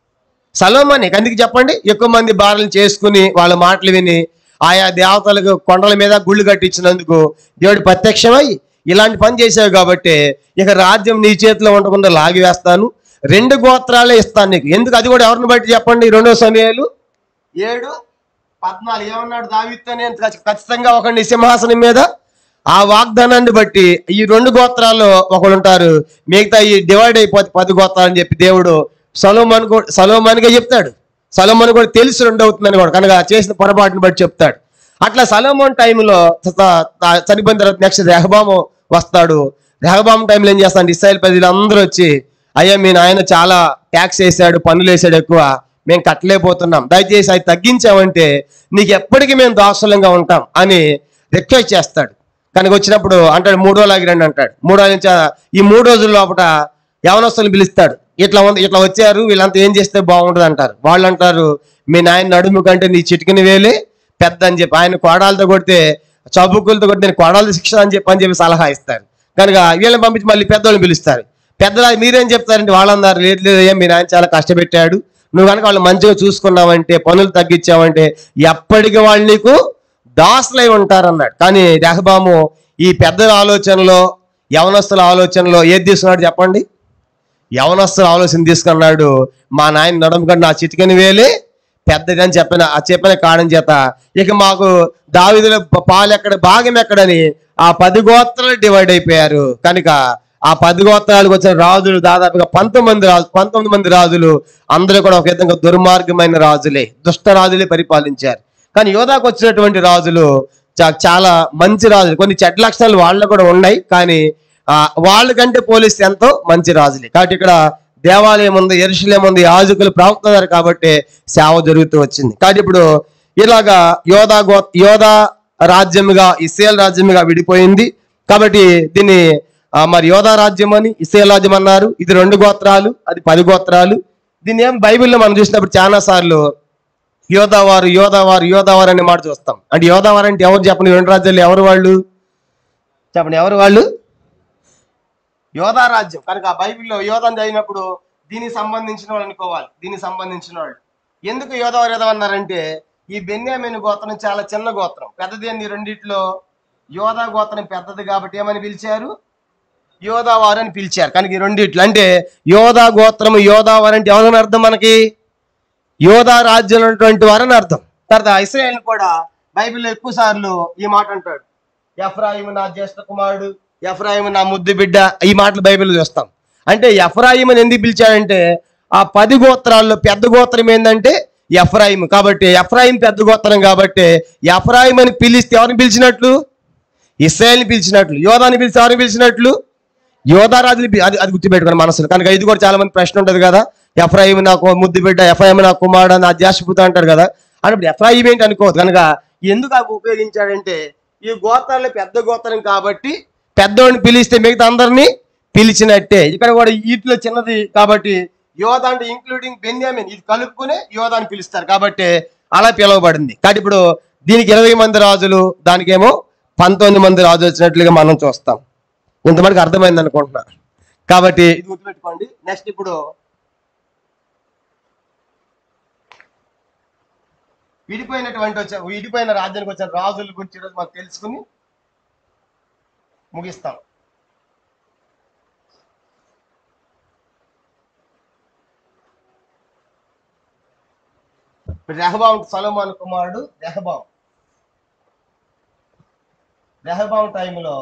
S2: సలోమాని అందుకు చెప్పండి ఎక్కువ మంది భార్యలు చేసుకుని వాళ్ళ మాటలు విని ఆయా దేవతలకు కొండల మీద గుళ్ళు కట్టించినందుకు దేవుడు ప్రత్యక్షమై ఇలాంటి పని చేసావు కాబట్టి ఇక రాజ్యం నీ చేతిలో ఉండకుండా లాగివేస్తాను రెండు గోత్రాలే ఇస్తాను నీకు ఎందుకు అది కూడా ఎవరిని బట్టి చెప్పండి రెండో సమయాలు ఏడు పద్నాలుగు ఏమన్నాడు దావితో నేను ఖచ్చి- ఖచ్చితంగా ఒకరిని సింహాసనం మీద ఆ వాగ్దానాన్ని బట్టి ఈ రెండు గోత్రాల్లో ఒకళ్ళు ఉంటారు మిగతా ఈ డివైడ్ అయిపోతే పది గోత్రాలు అని చెప్పి దేవుడు సలోమాన్ కూడా సలోమాన్గా చెప్తాడు సలోమాన్ కూడా తెలిసి రెండు అవుతుందని కూడా కనుక చేసిన పొరపాటుని బట్టి చెప్తాడు అట్లా సలోమాన్ టైంలో త- త- చనిపోయిన తర్వాత నెక్స్ట్ రెహబాము వస్తాడు రెహబాము టైంలో ఏం చేస్తాడు ఇస్రాయల్ ప్రజలు అందరూ వచ్చి అయ్యా మీ నాయన చాలా ట్యాక్స్ వేసాడు పన్నులు వేసాడు ఎక్కువ మేము కట్టలేకపోతున్నాం దయచేసి అది తగ్గించామంటే నీకు ఎప్పటికీ మేము దాసులంగా ఉంటాం అని రిక్వెస్ట్ చేస్తాడు కనుక వచ్చినప్పుడు అంటాడు మూడు రోజులు ఆగిరండి అంటాడు మూడు రోజుల నుంచి ఆ- ఈ మూడు రోజుల లోపల యవనస్తులు పిలుస్తాడు ఇట్లా ఉంది ఇట్లా వచ్చారు వీళ్ళంతా ఏం చేస్తే బాగుంటుంది అంటారు వాళ్ళు అంటారు మీ నాయన నడుము కంటే నీ చిటికిన వేలే పెద్ద అని చెప్పి ఆయన కోడాలతో కొడితే చబుకులతో కొడితే నేను కోడాలతో శిక్ష అని చెప్పి అని చెప్పి సలహా ఇస్తారు కనుక వీళ్ళని పంపించి మళ్ళీ పెద్దోళ్ళని పిలుస్తారు పెద్దలా మీరేం చెప్తారంటే వాళ్ళందరూ లేదు లేదు అయ్యా మీ నాయన చాలా కష్టపెట్టాడు నువ్వు కనుక వాళ్ళు మంచిగా చూసుకున్నావంటే పనులు తగ్గించావంటే ఎప్పటికీ వాళ్ళు నీకు దాసులై ఉంటారన్నాడు కానీ రెహబాము ఈ పెద్దల ఆలోచనలో యవనస్తుల ఆలోచనలో ఏది తీసుకున్నాడు చెప్పండి యవనస్తుల ఆలోచన తీసుకున్నాడు మా నాయన నడమకంటే నా చిటికని వేలే పెద్దది అని చెప్పిన ఆ చెప్పిన కారణం చేత ఇక మాకు దావిదుల పాలు ఎక్కడ భాగం ఎక్కడని ఆ పది గోత్రాలు డివైడ్ అయిపోయారు కనుక ఆ పది గోత్రాలకు వచ్చిన రాజులు దాదాపుగా పంతొమ్మిది రాజు పంతొమ్మిది మంది రాజులు అందరూ కూడా ఒక విధంగా దుర్మార్గమైన రాజులే దుష్ట రాజులే పరిపాలించారు కానీ యోధాకు వచ్చినటువంటి రాజులు చా- చాలా మంచి రాజులు కొన్ని చెడ్డ లక్షణాలు వాళ్ళు కూడా ఉన్నాయి కానీ ఆ వాళ్ళకంటే పోలిస్తే ఎంతో మంచి రాజులే కాబట్టి ఇక్కడ దేవాలయం ఉంది ఎరుశలేం ఉంది యాజకులు ప్రవక్తున్నారు కాబట్టి సేవ జరుగుతూ వచ్చింది కాబట్టి ఇప్పుడు ఇలాగా యోధా గో యోధా రాజ్యముగా ఇస్రాయేల్ రాజ్యముగా విడిపోయింది కాబట్టి దీన్ని ఆ, మరి యోధా రాజ్యం అని ఇస్రాయేల్ రాజ్యం అన్నారు ఇది రెండు గోత్రాలు అది పది గోత్రాలు దీన్ని ఏం బైబిల్లో మనం చూసినప్పుడు చాలా సార్లు యోధావారు యోధావారు యోధావారు అనే మాట చూస్తాం అంటే యోధావారు అంటే ఎవరు చెప్పండి ఈ రెండు రాజ్యాలు ఎవరు వాళ్ళు చెప్పండి ఎవరు వాళ్ళు యోధా రాజ్యం కనుక ఆ బైబిల్లో యోధాన్ని చదివినప్పుడు దీనికి సంబంధించిన వాళ్ళు అనుకోవాలి దీనికి సంబంధించిన వాళ్ళు ఎందుకు యోధావారు యోధా అన్నారంటే ఈ బెన్యామిన్ గోత్రం చాలా చిన్న గోత్రం పెద్దది అని ఈ రెండిట్లో యోధా గోత్రం పెద్దది కాబట్టి ఏమని పిలిచారు యోధావారు అని పిలిచారు కనుక ఈ రెండిట్లు అంటే యోధా గోత్రము యోధావారు అంటే ఎవరని అర్థం మనకి యోధా రాజ్యం ఉన్నటువంటి వారని అర్థం తర్వాత ఇస్రాయేల్ కూడా బైబిల్లో ఎక్కువ సార్లు ఈ మాట అంటాడు ఎఫ్రాయిము నా జ్యేష్ఠ కుమారుడు ఎఫ్రాయిము నా ముద్దు బిడ్డ ఈ మాటలు బైబిల్లో చూస్తాం అంటే ఎఫ్రాయిముని ఎందుకు పిలిచాడంటే ఆ పది గోత్రాల్లో పెద్ద గోత్రం ఏంటంటే ఎఫ్రాయిము కాబట్టి ఎఫ్రాయిం పెద్ద గోత్రం కాబట్టి ఎఫ్రాయిం అని పిలిస్తే ఎవరిని పిలిచినట్లు ఇస్రాయల్ని పిలిచినట్లు యోధాని పిలిచి ఎవరిని పిలిచినట్లు యోధారాజుని పి- అది అది గుర్తుపెట్టుకోండి మనసులో కనుక ఇది కూడా చాలా మంది ప్రశ్న ఉంటుంది కదా ఎఫ్రాయిం నాకు ముద్దు బిడ్డ ఎఫ్రాయిం నా కుమారుడు నా జాషపుత అంటారు కదా అన్నప్పుడు ఎఫ్రాయిం ఏంటి అనుకోవద్దు కనుక ఎందుకు అవి ఉపయోగించాడంటే ఈ గోత్రాల్లో పెద్ద గోత్రం కాబట్టి పెద్దోడిని పిలిస్తే మిగతా అందరినీ పిలిచినట్టే ఇక్కడ కూడా వీటిలో చిన్నది కాబట్టి యోధ అంటే ఇంక్లూడింగ్ బెన్యామిన్ ఇది కలుపుకునే యోధ అని పిలుస్తారు కాబట్టి అలా పిలువబడింది కాబట్టి ఇప్పుడు దీనికి ఇరవై మంది రాజులు దానికేమో పంతొమ్మిది మంది రాజు వచ్చినట్లుగా మనం చూస్తాం ఇంతమందికి అర్థమైంది అనుకుంటున్నా కాబట్టి ఇది గుర్తుపెట్టుకోండి నెక్స్ట్ ఇప్పుడు విడిపోయినటువంటి వచ్చే విడిపోయిన రాజ్యానికి వచ్చిన రాజుల గురించి ఈరోజు మనం తెలుసుకుని ముగిస్తాం రెహబాం సలోమాన్ కుమారుడు రెహబాం రెహబాం టైంలో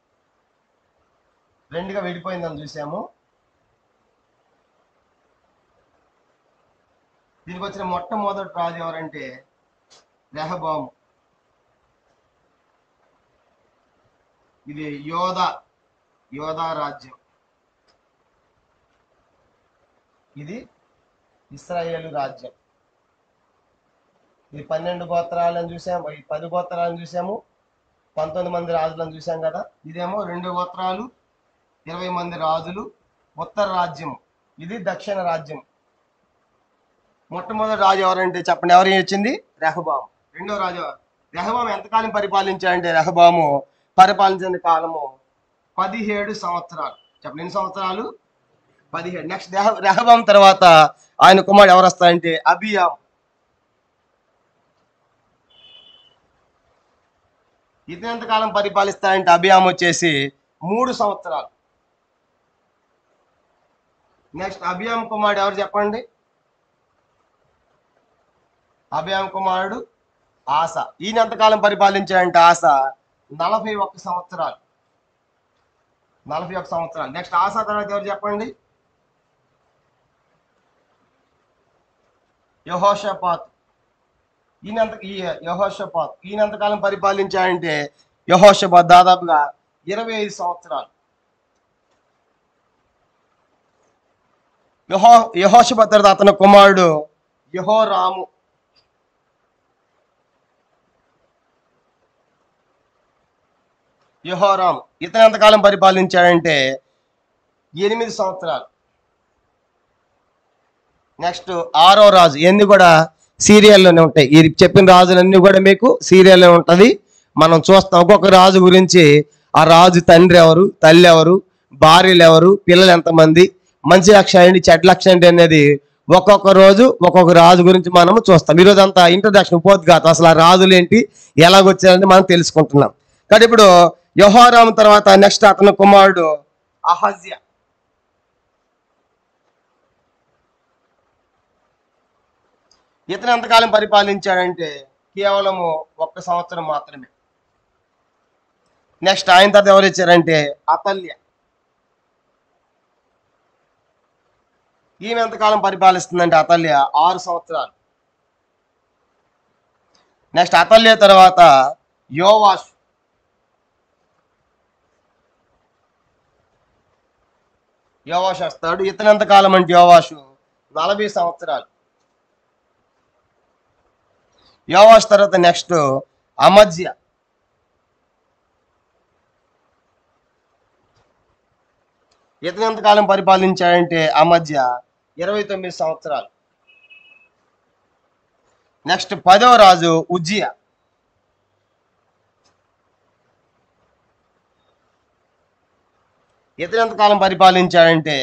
S2: రెండుగా విడిపోయిందని చూసాము దీనికి వచ్చిన మొట్టమొదటి రాజు ఎవరంటే రెహబాము ఇది యోధ యోధా రాజ్యం ఇది ఇస్రాయేలు రాజ్యం ఇది పన్నెండు గోత్రాలను చూసాము ఈ పది గోత్రాలను చూసాము పంతొమ్మిది మంది రాజులను చూసాం కదా ఇదేమో రెండు గోత్రాలు ఇరవై మంది రాజులు ఉత్తర రాజ్యం ఇది దక్షిణ రాజ్యం మొట్టమొదటి రాజు ఎవరంటే చెప్పండి ఎవరు వచ్చింది రెహబాం రెండో రాజు ఎవరు? రెహబాం ఎంతకాలం పరిపాలించాడంటే రెహబాము పరిపాలించిన కాలము పదిహేడు సంవత్సరాలు చెప్పండి ఎన్ని సంవత్సరాలు పదిహేడు నెక్స్ట్ రెహబాం తర్వాత ఆయన కుమారుడు ఎవరు వస్తారంటే అబియాం ఇతను ఎంతకాలం పరిపాలిస్తారంటే అభియాం వచ్చేసి మూడు సంవత్సరాలు నెక్స్ట్ అభియాం కుమారుడు ఎవరు చెప్పండి అభియాం కుమారుడు ఆశ ఈయన ఎంతకాలం పరిపాలించాడంటే ఆశ నలభై ఒక్క సంవత్సరాలు నలభై ఒక్క సంవత్సరాలు నెక్స్ట్ ఆశ తర్వాత ఎవరు చెప్పండి యహోషపాత్ ఈయన ఎంత ఈ యహోషపాత్ ఈయన ఎంతకాలం పరిపాలించాడంటే యహోషపాత్ దాదాపుగా ఇరవై ఐదు సంవత్సరాలు యహో యహోషపాత్ తర్వాత అతని కుమారుడు యహోరాము యహోరామ్ ఇతను ఎంతకాలం పరిపాలించాడంటే ఎనిమిది సంవత్సరాలు నెక్స్ట్ ఆరో రాజు ఇవన్నీ కూడా సీరియల్లోనే ఉంటాయి ఈ చెప్పిన రాజులన్నీ కూడా మీకు సీరియల్లో ఉంటుంది మనం చూస్తాం ఒక్కొక్క రాజు గురించి ఆ రాజు తండ్రి ఎవరు తల్లి ఎవరు భార్యలు ఎవరు పిల్లలు ఎంతమంది మంచి లక్ష ఏంటి చెడ్డ లక్ష ఏంటి అనేది ఒక్కొక్క రోజు ఒక్కొక్క రాజు గురించి మనము చూస్తాం ఈరోజు అంతా ఇంట్రడక్షన్ పోతు కాదు అసలు ఆ రాజులు ఏంటి ఎలాగొచ్చారని మనం తెలుసుకుంటున్నాం కానీ ఇప్పుడు యహోరాము తర్వాత నెక్స్ట్ అతని కుమారుడు అహజ్య ఇతను ఎంతకాలం పరిపాలించాడంటే కేవలము ఒక్క సంవత్సరం మాత్రమే నెక్స్ట్ ఆయన తర్వాత ఎవరు ఇచ్చారంటే అతల్య ఈమె ఎంతకాలం పరిపాలిస్తుందంటే అతల్య ఆరు సంవత్సరాలు నెక్స్ట్ అతల్య తర్వాత యోవాష్ యోవాష్ వస్తాడు ఇతను ఎంతకాలం అంటే యోవాషు నలభై సంవత్సరాలు యోవాష్ తర్వాత నెక్స్ట్ అమధ్య ఇతను ఎంతకాలం పరిపాలించాడంటే అమధ్య ఇరవై తొమ్మిది సంవత్సరాలు నెక్స్ట్ పదవ రాజు ఉజ్జియ ఇతను ఎంతకాలం పరిపాలించాడంటే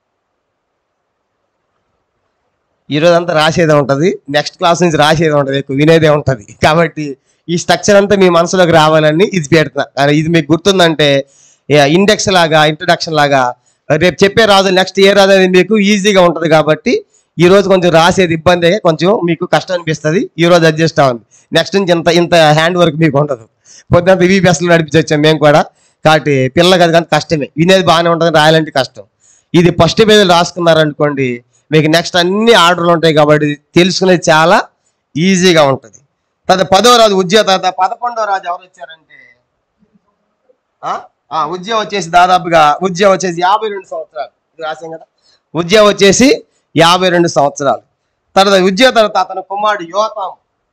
S2: ఈరోజు అంతా రాసేదే ఉంటుంది నెక్స్ట్ క్లాస్ నుంచి రాసేదే ఉంటుంది ఎక్కువ వినేదే ఉంటుంది కాబట్టి ఈ స్ట్రక్చర్ అంతా మీ మనసులోకి రావాలని ఇది పెడుతున్నా కానీ ఇది మీకు గుర్తుందంటే ఇండెక్స్ లాగా ఇంట్రడక్షన్ లాగా రేపు చెప్పే రాజు నెక్స్ట్ ఏ రాజు అనేది మీకు ఈజీగా ఉంటుంది కాబట్టి ఈ రోజు కొంచెం రాసేది ఇబ్బంది కొంచెం మీకు కష్టం అనిపిస్తుంది ఈ రోజు అడ్జస్ట్ అవ్వండి నెక్స్ట్ నుంచి ఇంత ఇంత హ్యాండ్ వర్క్ మీకు ఉండదు పొద్దున్న ఇవి బెస్ట్లు నడిపించొచ్చాం మేము కూడా కాబట్టి పిల్లలు కదా కానీ కష్టమే వినేది బాగానే ఉంటుంది రాయాలంటే కష్టం ఇది ఫస్ట్ పేజీలు రాసుకున్నారనుకోండి మీకు నెక్స్ట్ అన్ని ఆర్డర్లు ఉంటాయి కాబట్టి తెలుసుకునేది చాలా ఈజీగా ఉంటుంది తర్వాత పదో రాజు ఉద్యోగ తర్వాత పదకొండో రాజు ఎవరు వచ్చారంటే ఆ? ఆ, ఉద్యోగం వచ్చేసి దాదాపుగా ఉద్యోగం వచ్చేసి యాభై రెండు సంవత్సరాలు ఇది రాసాం కదా ఉద్యోగం వచ్చేసి యాభై రెండు సంవత్సరాలు తర్వాత ఉద్యోగ తర్వాత అతని కుమారుడు యోతాము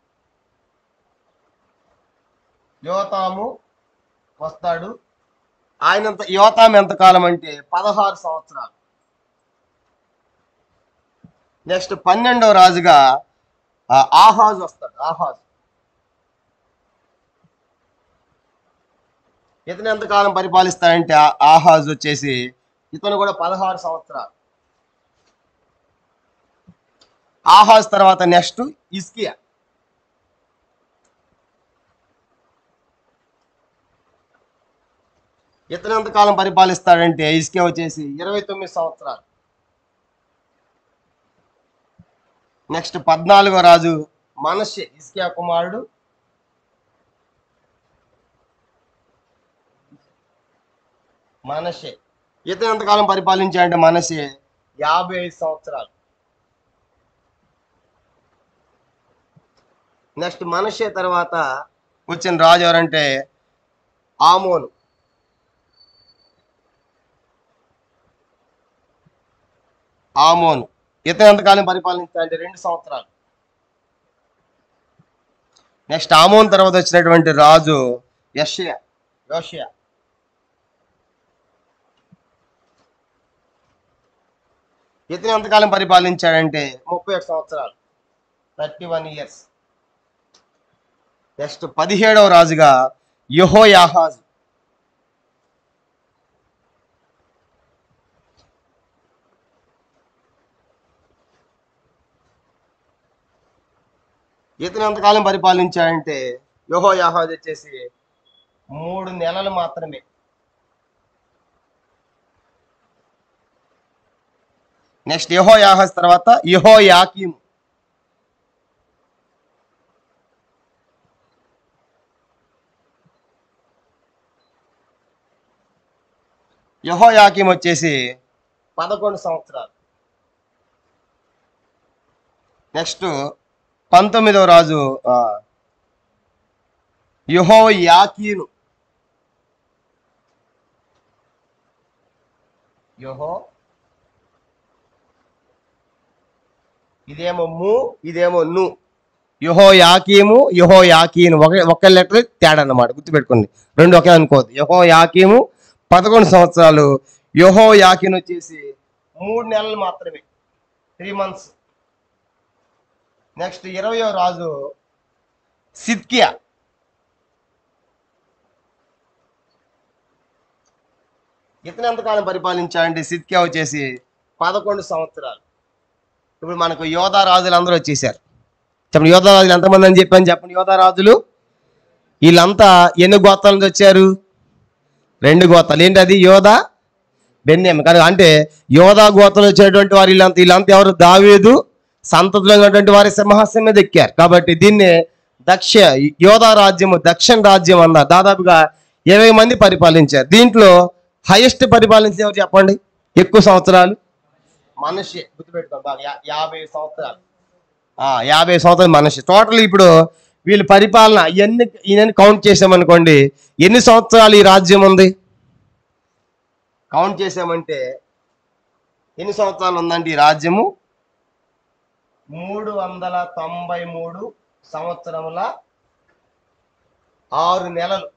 S2: యోతాము వస్తాడు ఆయన యోతాము ఎంతకాలం అంటే పదహారు సంవత్సరాలు నెక్స్ట్ పన్నెండవ రాజుగా ఆ, ఆహాజ్ వస్తాడు ఆహాజ్ ఇతను ఎంతకాలం పరిపాలిస్తాడంటే ఆ- ఆహాజ్ వచ్చేసి ఇతను కూడా పదహారు సంవత్సరాలు ఆహాజ్ తర్వాత నెక్స్ట్ ఇస్కియా ఇతను ఎంతకాలం పరిపాలిస్తాడంటే ఇస్కియా వచ్చేసి ఇరవై తొమ్మిది సంవత్సరాలు నెక్స్ట్ పద్నాలుగో రాజు మనషే ఇస్కియా కుమారుడు మనషే ఇతను ఎంతకాలం పరిపాలించాడంటే మనషే యాభై ఐదు సంవత్సరాలు నెక్స్ట్ మనషే తర్వాత వచ్చిన రాజు ఎవరంటే ఆమోను ఆమోను ఇతను ఎంతకాలం పరిపాలించాలంటే రెండు సంవత్సరాలు నెక్స్ట్ ఆమోన్ తర్వాత వచ్చినటువంటి రాజు యషయా యోషయా ఇతను ఎంతకాలం పరిపాలించాడంటే ముప్పై ఒక సంవత్సరాలు థర్టీ వన్ ఇయర్స్ నెక్స్ట్ పదిహేడవ రాజుగా యహో యాహాజ్ ఇతను ఎంతకాలం పరిపాలించాడంటే యహో యాహాజ్ వచ్చేసి మూడు నెలలు మాత్రమే నెక్స్ట్ యహో యాహాజ్ తర్వాత యహో యాకీం యహో యాకీం వచ్చేసి పదకొండు సంవత్సరాలు నెక్స్ట్ పంతొమ్మిదవ రాజు ఆ, యహో యాకీను యహో ఇదేమో ము ఇదేమో ను యహో యాకీము యహో యాకీను ఒక ఒక లెటర్ తేడా అన్నమాట గుర్తుపెట్టుకోండి రెండు ఒకే అనుకోవద్దు యహో యాకీము పదకొండు సంవత్సరాలు యహో యాకీన్ వచ్చేసి మూడు నెలలు మాత్రమే త్రీ మంత్స్ నెక్స్ట్ ఇరవయో రాజు సిద్కియా ఇతను ఎంతకాలం పరిపాలించాడంటే సిద్కియా వచ్చేసి పదకొండు సంవత్సరాలు ఇప్పుడు మనకు యోధా రాజులు అందరూ వచ్చేసారు చెప్పండి యోధా రాజులు ఎంతమంది అని చెప్పాను చెప్పండి యోధా రాజులు వీళ్ళంతా ఎన్ని గోత్రాల నుంచి వచ్చారు రెండు గోత్రాలు ఏంటి అది యోధ బెన్యామి కానీ అంటే యోధా గోత్రం వచ్చేటువంటి వారు వీళ్ళంతా వీళ్ళంతా ఎవరు దావీదు సంతతిలో ఉన్నటువంటి వారి సింహాసనం మీద ఎక్కారు కాబట్టి దీన్ని దక్ష యోధా రాజ్యము దక్షిణ రాజ్యం అన్నారు దాదాపుగా ఇరవై మంది పరిపాలించారు దీంట్లో హైయెస్ట్ పరిపాలించిన ఎవరు చెప్పండి ఎక్కువ సంవత్సరాలు మనిషి గుర్తుపెట్టుకో బాగా యా- యాభై సంవత్సరాలు ఆ, యాభై సంవత్సరాలు మనిషి టోటల్ ఇప్పుడు వీళ్ళ పరిపాలన ఎన్ని ఈయన కౌంట్ చేసామనుకోండి ఎన్ని సంవత్సరాలు ఈ రాజ్యం ఉంది కౌంట్ చేసామంటే ఎన్ని సంవత్సరాలు ఉందండి ఈ రాజ్యము మూడు వందల తొంభై మూడు సంవత్సరముల ఆరు నెలలు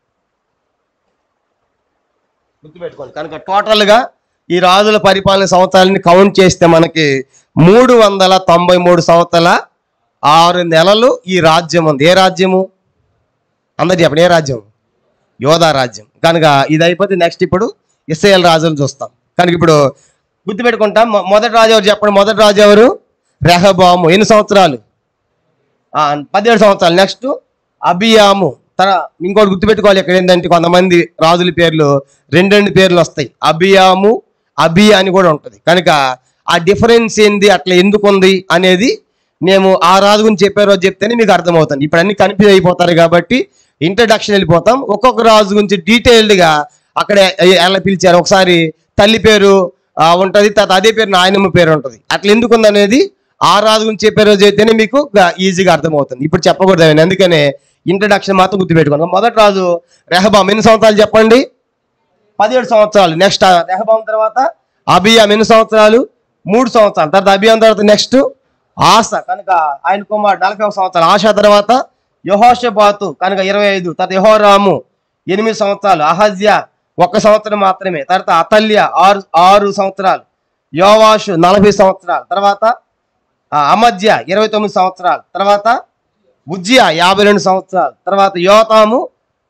S2: గుర్తుపెట్టుకోండి కనుక టోటల్గా ఈ రాజుల పరిపాలన సంవత్సరాలని కౌంట్ చేస్తే మనకి మూడు వందల తొంభై మూడు సంవత్సరాల ఆరు నెలలు ఈ రాజ్యం ఉంది ఏ రాజ్యము అందరు చెప్పండి ఏ రాజ్యం యోధా రాజ్యం కనుక ఇది అయిపోతే నెక్స్ట్ ఇప్పుడు ఇస్రాయేల్ రాజులు చూస్తాం కనుక ఇప్పుడు గుర్తుపెట్టుకుంటాం మొ- మొదటి రాజు ఎవరు చెప్పండి మొదటి రాజు ఎవరు రెహబాము ఎన్ని సంవత్సరాలు ఆ, పదిహేడు సంవత్సరాలు నెక్స్ట్ అబియాము తన ఇంకోటి గుర్తుపెట్టుకోవాలి ఇక్కడ ఏంటంటే కొంతమంది రాజుల పేర్లు రెండు రెండు పేర్లు వస్తాయి అబియాము అబియా అని కూడా ఉంటుంది కనుక ఆ డిఫరెన్స్ ఏంది అట్లా ఎందుకు ఉంది అనేది మేము ఆ రాజు గురించి చెప్పే రోజు చెప్తేనే మీకు అర్థమవుతుంది ఇప్పుడు అన్ని కన్ఫ్యూజ్ అయిపోతారు కాబట్టి ఇంట్రడక్షన్ వెళ్ళిపోతాం ఒక్కొక్క రాజు గురించి డీటెయిల్డ్గా అక్కడ ఎ- ఎలా పిలిచారు ఒకసారి తల్లి పేరు ఆ, ఉంటది తర్వాత అదే పేరు నాయనమ్మ పేరు ఉంటది అట్లా ఎందుకు ఉంది అనేది ఆ రాజు గురించి చెప్పే రోజు అయితేనే మీకు గా- ఈజీగా అర్థమవుతుంది ఇప్పుడు చెప్పకూడదు అవన్నీ. అందుకనే ఇంట్రడక్షన్ మాత్రం గుర్తుపెట్టుకోండి మొదటి రాజు రెహబాం ఎన్ని సంవత్సరాలు చెప్పండి పదిహేడు సంవత్సరాలు నెక్స్ట్ రెహబాం తర్వాత అబియాం ఎన్ని సంవత్సరాలు మూడు సంవత్సరాలు తర్వాత అబియాం తర్వాత నెక్స్ట్ ఆశ కనుక ఆయన కుమారుడు నలభై ఒక సంవత్సరాలు ఆశ తర్వాత యహోషబాతు కనుక ఇరవై ఐదు తర్వాత యహోరాము ఎనిమిది సంవత్సరాలు అహజ్య ఒక్క సంవత్సరం మాత్రమే తర్వాత అతల్య ఆరు ఆరు సంవత్సరాలు యోవాషు నలభై సంవత్సరాలు తర్వాత ఆ, అమధ్య ఇరవై తొమ్మిది సంవత్సరాలు తర్వాత ఉజ్జియా యాభై రెండు సంవత్సరాలు తర్వాత యోతాము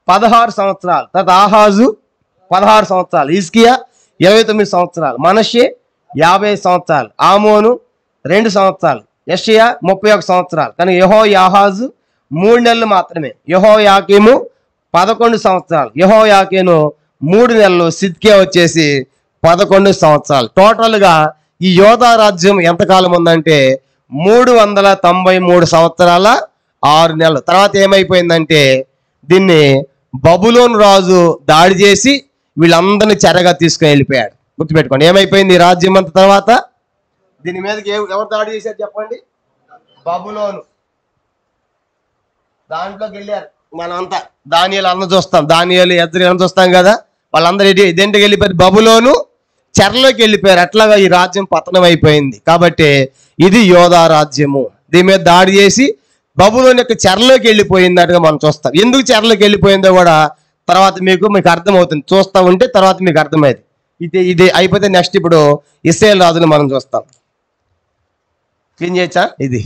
S1: పదహారు సంవత్సరాలు తర్వాత ఆహాజు పదహారు సంవత్సరాలు ఇస్కియా ఇరవై తొమ్మిది సంవత్సరాలు మనషే యాభై సంవత్సరాలు ఆమోను రెండు సంవత్సరాలు యషియా ముప్పై ఒక సంవత్సరాలు కానీ యహో యాహాజు మూడు నెలలు మాత్రమే యహో యాకేము పదకొండు సంవత్సరాలు యహో యాకేను మూడు నెలలు సిద్కే వచ్చేసి పదకొండు సంవత్సరాలు టోటల్గా ఈ యోధా రాజ్యం ఎంతకాలం ఉందంటే మూడు వందల తొంభై మూడు సంవత్సరాల ఆరు నెలలు తర్వాత ఏమైపోయిందంటే దీన్ని బబులోన్ రాజు దాడి చేసి వీళ్ళందరినీ చెరగా తీసుకుని వెళ్ళిపోయాడు గుర్తుపెట్టుకోండి ఏమైపోయింది ఈ రాజ్యం అంత తర్వాత దీని మీదకి ఎవ- ఎవరు దాడి చేశారు చెప్పండి బబులోను దాంట్లోకి వెళ్ళారు మనమంతా దానియాలు అన్న చూస్తాం దానియాలు ఎద్దరు అన్న చూస్తాం కదా వాళ్ళందరూ ఇటు ఇదేంటికి వెళ్ళిపోయారు బబులోను చెరలోకి వెళ్ళిపోయారు అట్లాగా ఈ రాజ్యం పతనం అయిపోయింది కాబట్టి ఇది యోధా రాజ్యము దీని మీద దాడి చేసి బబులోని యొక్క చెరలోకి వెళ్ళిపోయిందట్టుగా మనం చూస్తాం ఎందుకు చెరలోకి వెళ్ళిపోయిందో కూడా తర్వాత మీకు మీకు అర్థమవుతుంది చూస్తా ఉంటే తర్వాత మీకు అర్థమైంది ఇది ఇది అయిపోతే నెక్స్ట్ ఇప్పుడు ఇస్రాయేల్ రాజుని మనం చూస్తాం క్లీన్ చేయొచ్చా ఇది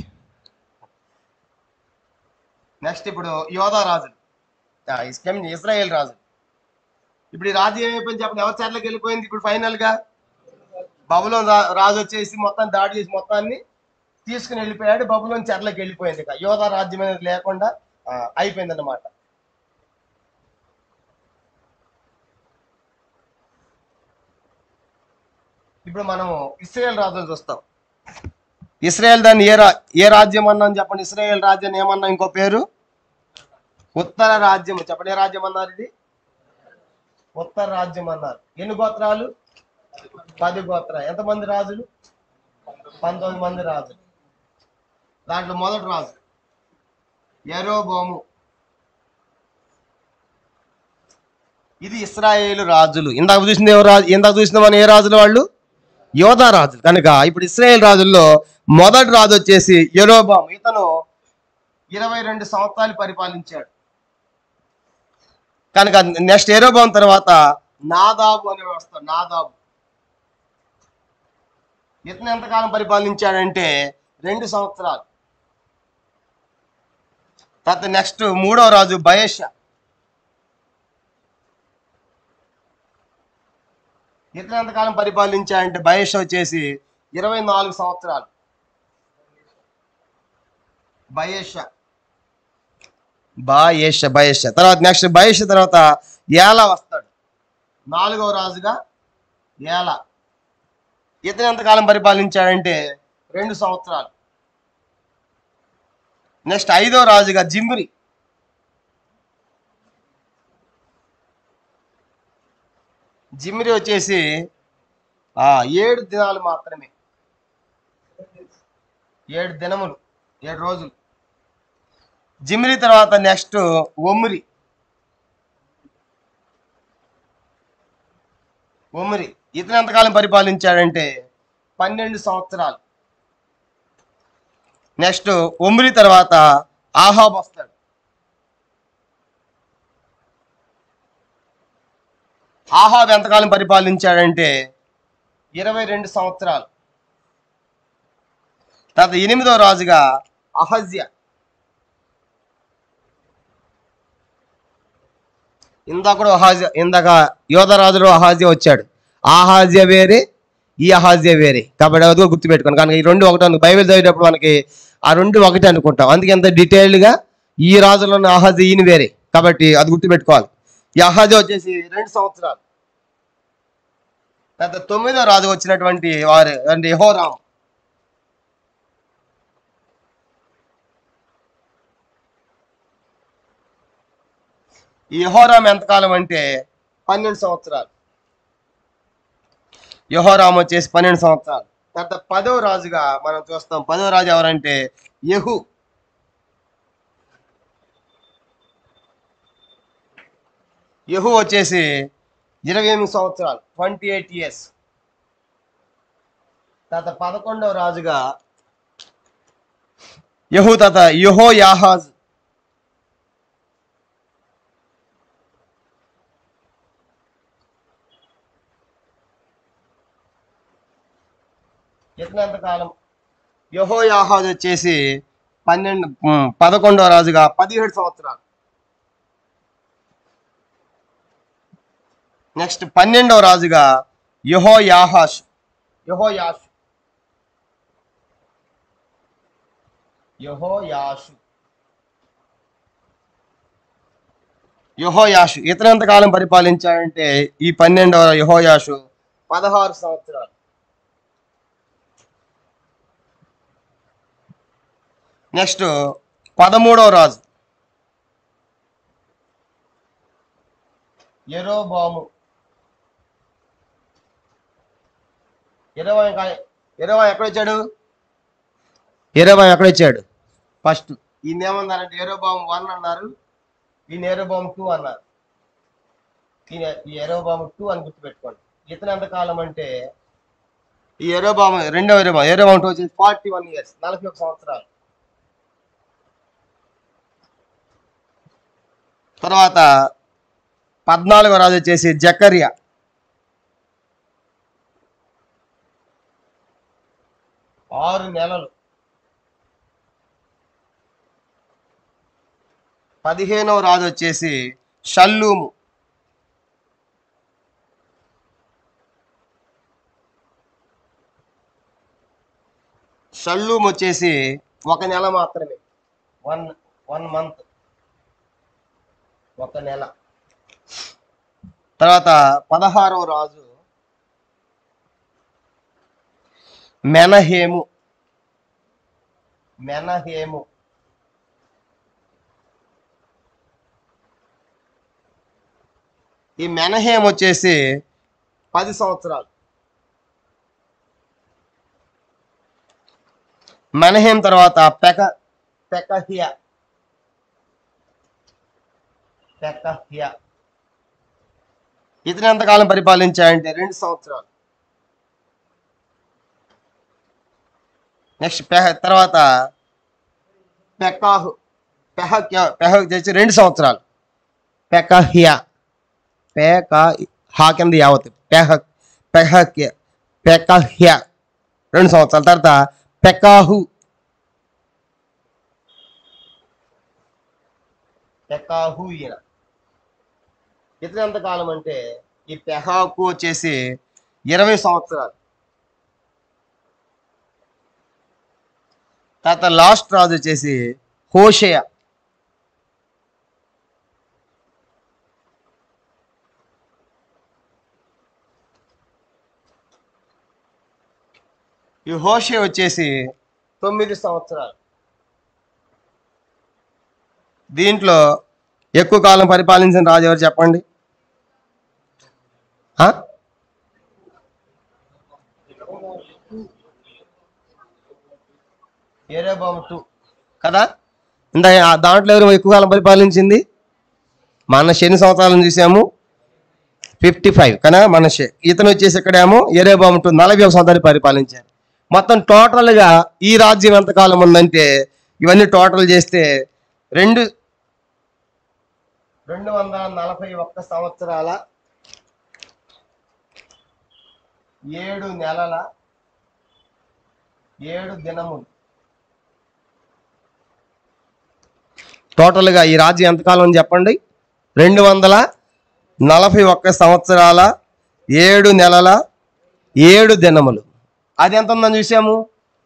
S1: నెక్స్ట్ ఇప్పుడు యోధా రాజు ఇస్రాయేల్ రాజు ఇప్పుడు ఈ రాజు ఏమైపోయింది చెప్పండి ఎవరి చెర్లకు వెళ్ళిపోయింది ఇప్పుడు ఫైనల్ గా బబులోన్ రా- రాజు వచ్చేసి మొత్తం దాడి చేసి మొత్తాన్ని తీసుకుని వెళ్ళిపోయాడు బబులోన్ చెర్లకు వెళ్ళిపోయింది ఇక యోధా రాజ్యం అనేది లేకుండా అయిపోయింది అన్నమాట ఇప్పుడు మనం ఇస్రాయేల్ రాజులు చూస్తాం ఇస్రాయేల్ దాన్ని ఏ రా ఏ రాజ్యం అన్నాం చెప్పండి ఇస్రాయేల్ రాజ్యాన్ని ఏమన్నా ఇంకో పేరు ఉత్తర రాజ్యం చెప్పండి ఏ రాజ్యం అన్నారు ఇది ఉత్తర రాజ్యం అన్నారు ఎన్ని గోత్రాలు పది గోత్రాలు ఎంతమంది రాజులు పంతొమ్మిది మంది రాజులు దాంట్లో మొదటి రాజు ఎరోబోము ఇది ఇస్రాయేలు రాజులు ఇందాక చూసింది ఎవరు రాజు ఇందాక చూసిన మన ఏ రాజులు వాళ్ళు యోధా రాజులు కనుక ఇప్పుడు ఇస్రాయేల్ రాజుల్లో మొదటి రాజు వచ్చేసి ఎరోబాము ఇతను ఇరవై రెండు సంవత్సరాలు పరిపాలించాడు కనుక నెక్స్ట్ ఎరోబాం తర్వాత నాదాబు అనే వస్తాడు నాదాబు ఇతను ఎంతకాలం పరిపాలించాడంటే రెండు సంవత్సరాలు తర్వాత నెక్స్ట్ మూడవ రాజు బయేష ఇతను ఎంతకాలం పరిపాలించాడంటే బయేష వచ్చేసి ఇరవై నాలుగు సంవత్సరాలు బయేష బాయేష బయేష తర్వాత నెక్స్ట్ బయేష తర్వాత ఏలా వస్తాడు నాలుగవ రాజుగా ఏలా ఇతను ఎంతకాలం పరిపాలించాడంటే రెండు సంవత్సరాలు నెక్స్ట్ ఐదో రాజుగా జిమ్రి జిమ్రి వచ్చేసి ఆ ఏడు దినాలు మాత్రమే ఏడు దినములు ఏడు రోజులు జిమ్రి తర్వాత నెక్స్ట్ ఒమ్రి ఒమ్రి ఇతను ఎంతకాలం పరిపాలించాడంటే పన్నెండు సంవత్సరాలు నెక్స్ట్ ఒమ్రి తర్వాత ఆహాబ్ వస్తాడు ఆహాబ్ ఎంతకాలం పరిపాలించాడంటే ఇరవై రెండు సంవత్సరాలు తర్వాత ఎనిమిదో రాజుగా అహజ్య ఇందాక కూడా అహాజ్య ఇందాక యోధరాజులో అహాజ్య వచ్చాడు ఆహాజ్య వేరే ఈ అహాజ్య వేరే కాబట్టి అది కూడా గుర్తుపెట్టుకోండి కనుక ఈ రెండు ఒకటి అనుకో బైబిల్ చదివేటప్పుడు మనకి ఆ రెండు ఒకటి అనుకుంటాం అందుకే ఎంత డీటెయిల్డ్గా ఈ రాజులో ఉన్న అహాజ్య ఈయన వేరే కాబట్టి అది గుర్తుపెట్టుకోవాలి ఈ అహాజ్య వచ్చేసి రెండు సంవత్సరాలు తర్వాత తొమ్మిదో రాజు వచ్చినటువంటి వారు అంటే యెహోరాం ఈ యహోరాం ఎంతకాలం అంటే పన్నెండు సంవత్సరాలు యహోరాం వచ్చేసి పన్నెండు సంవత్సరాలు తర్వాత పదవ రాజుగా మనం చూస్తాం పదవ రాజు ఎవరంటే యహు యహు వచ్చేసి ఇరవై ఎనిమిది సంవత్సరాలు ట్వంటీ ఎయిట్ ఇయర్స్ తర్వాత పదకొండవ రాజుగా యహు తాత యహో యాహాజ్ ఇతనంత కాలం యహో యాహాజ్ వచ్చేసి పన్నెండు ఉమ్, పదకొండవ రాజుగా పదిహేడు సంవత్సరాలు
S2: నెక్స్ట్ పన్నెండవ రాజుగా యహో యాహాష్ యహో యాషు యహో యాషు యహోయాషు ఇతను ఎంతకాలం పరిపాలించాడంటే ఈ పన్నెండవ యహోయాషు పదహారు సంవత్సరాలు నెక్స్ట్ పదమూడవ రాజు ఎరోబాము ఇరవై ఇరవై ఎక్కడ వచ్చాడు ఇరవై ఎక్కడ వచ్చాడు ఫస్ట్ ఈయన ఏమన్నారంటే ఏరోబాము వన్ అన్నారు ఈయన ఏరోబాము టూ అన్నారు ఈయన ఈ ఏరోబాము టూ అని గుర్తుపెట్టుకోండి ఇతను ఎంత కాలం అంటే ఈ ఏరోబాము రెండవ ఏరోబాము ఏరోబాము టూ వచ్చేసి ఫార్టీ వన్ ఇయర్స్ నలభై ఒక సంవత్సరాలు తర్వాత పద్నాలుగో రాజు వచ్చేసి జకర్యా ఆరు నెలలు పదిహేనవ రాజు వచ్చేసి షల్లూము షల్లూము వచ్చేసి ఒక నెల మాత్రమే వన్ వన్ మంత్ ఒక నెల తర్వాత పదహారవ రాజు మెనహేము మెనహేము ఈ మెనహేం వచ్చేసి పది సంవత్సరాలు మెనహేం తర్వాత పెక పెకహియా పెకహియా ఇతను ఎంతకాలం పరిపాలించాడంటే రెండు సంవత్సరాలు నెక్స్ట్ పెహ తర్వాత పెకాహు పెహక్య పెహ చేసి రెండు సంవత్సరాలు పెకహియా పేక హా కింద యావత్ పెహ పెహక్య పెకహ్య రెండు సంవత్సరాల తర్వాత పెకాహు పెకాహు ఈయన ఇతను ఎంత కాలం అంటే ఈ పెహాకు వచ్చేసి ఇరవై సంవత్సరాలు తర్వాత లాస్ట్ రాజు వచ్చేసి హోషయ ఈ హోషే వచ్చేసి తొమ్మిది సంవత్సరాలు దీంట్లో ఎక్కువ కాలం పరిపాలించిన రాజు ఎవరు చెప్పండి ఆ? ఏరేబాము టూ కదా ఇందా ఆ దాంట్లో ఎవరు ఎక్కువ కాలం పరిపాలించింది మన శని సంవత్సరాలను చూసాము ఫిఫ్టీ ఫైవ్ కదా మన శ- ఇతను వచ్చేసి ఇక్కడేమో ఏరేబాము టూ నలభై ఒక సంవత్సరాలు పరిపాలించారు మొత్తం టోటల్గా ఈ రాజ్యం ఎంతకాలం ఉందంటే ఇవన్నీ టోటల్ చేస్తే రెండు రెండు వందల నలభై ఒక్క సంవత్సరాల ఏడు నెలల ఏడు దినములు టోటల్గా ఈ రాజ్యం ఎంతకాలం ఉంది చెప్పండి రెండు వందల నలభై ఒక్క సంవత్సరాల ఏడు నెలల ఏడు దినములు అది ఎంత ఉందని చూసాము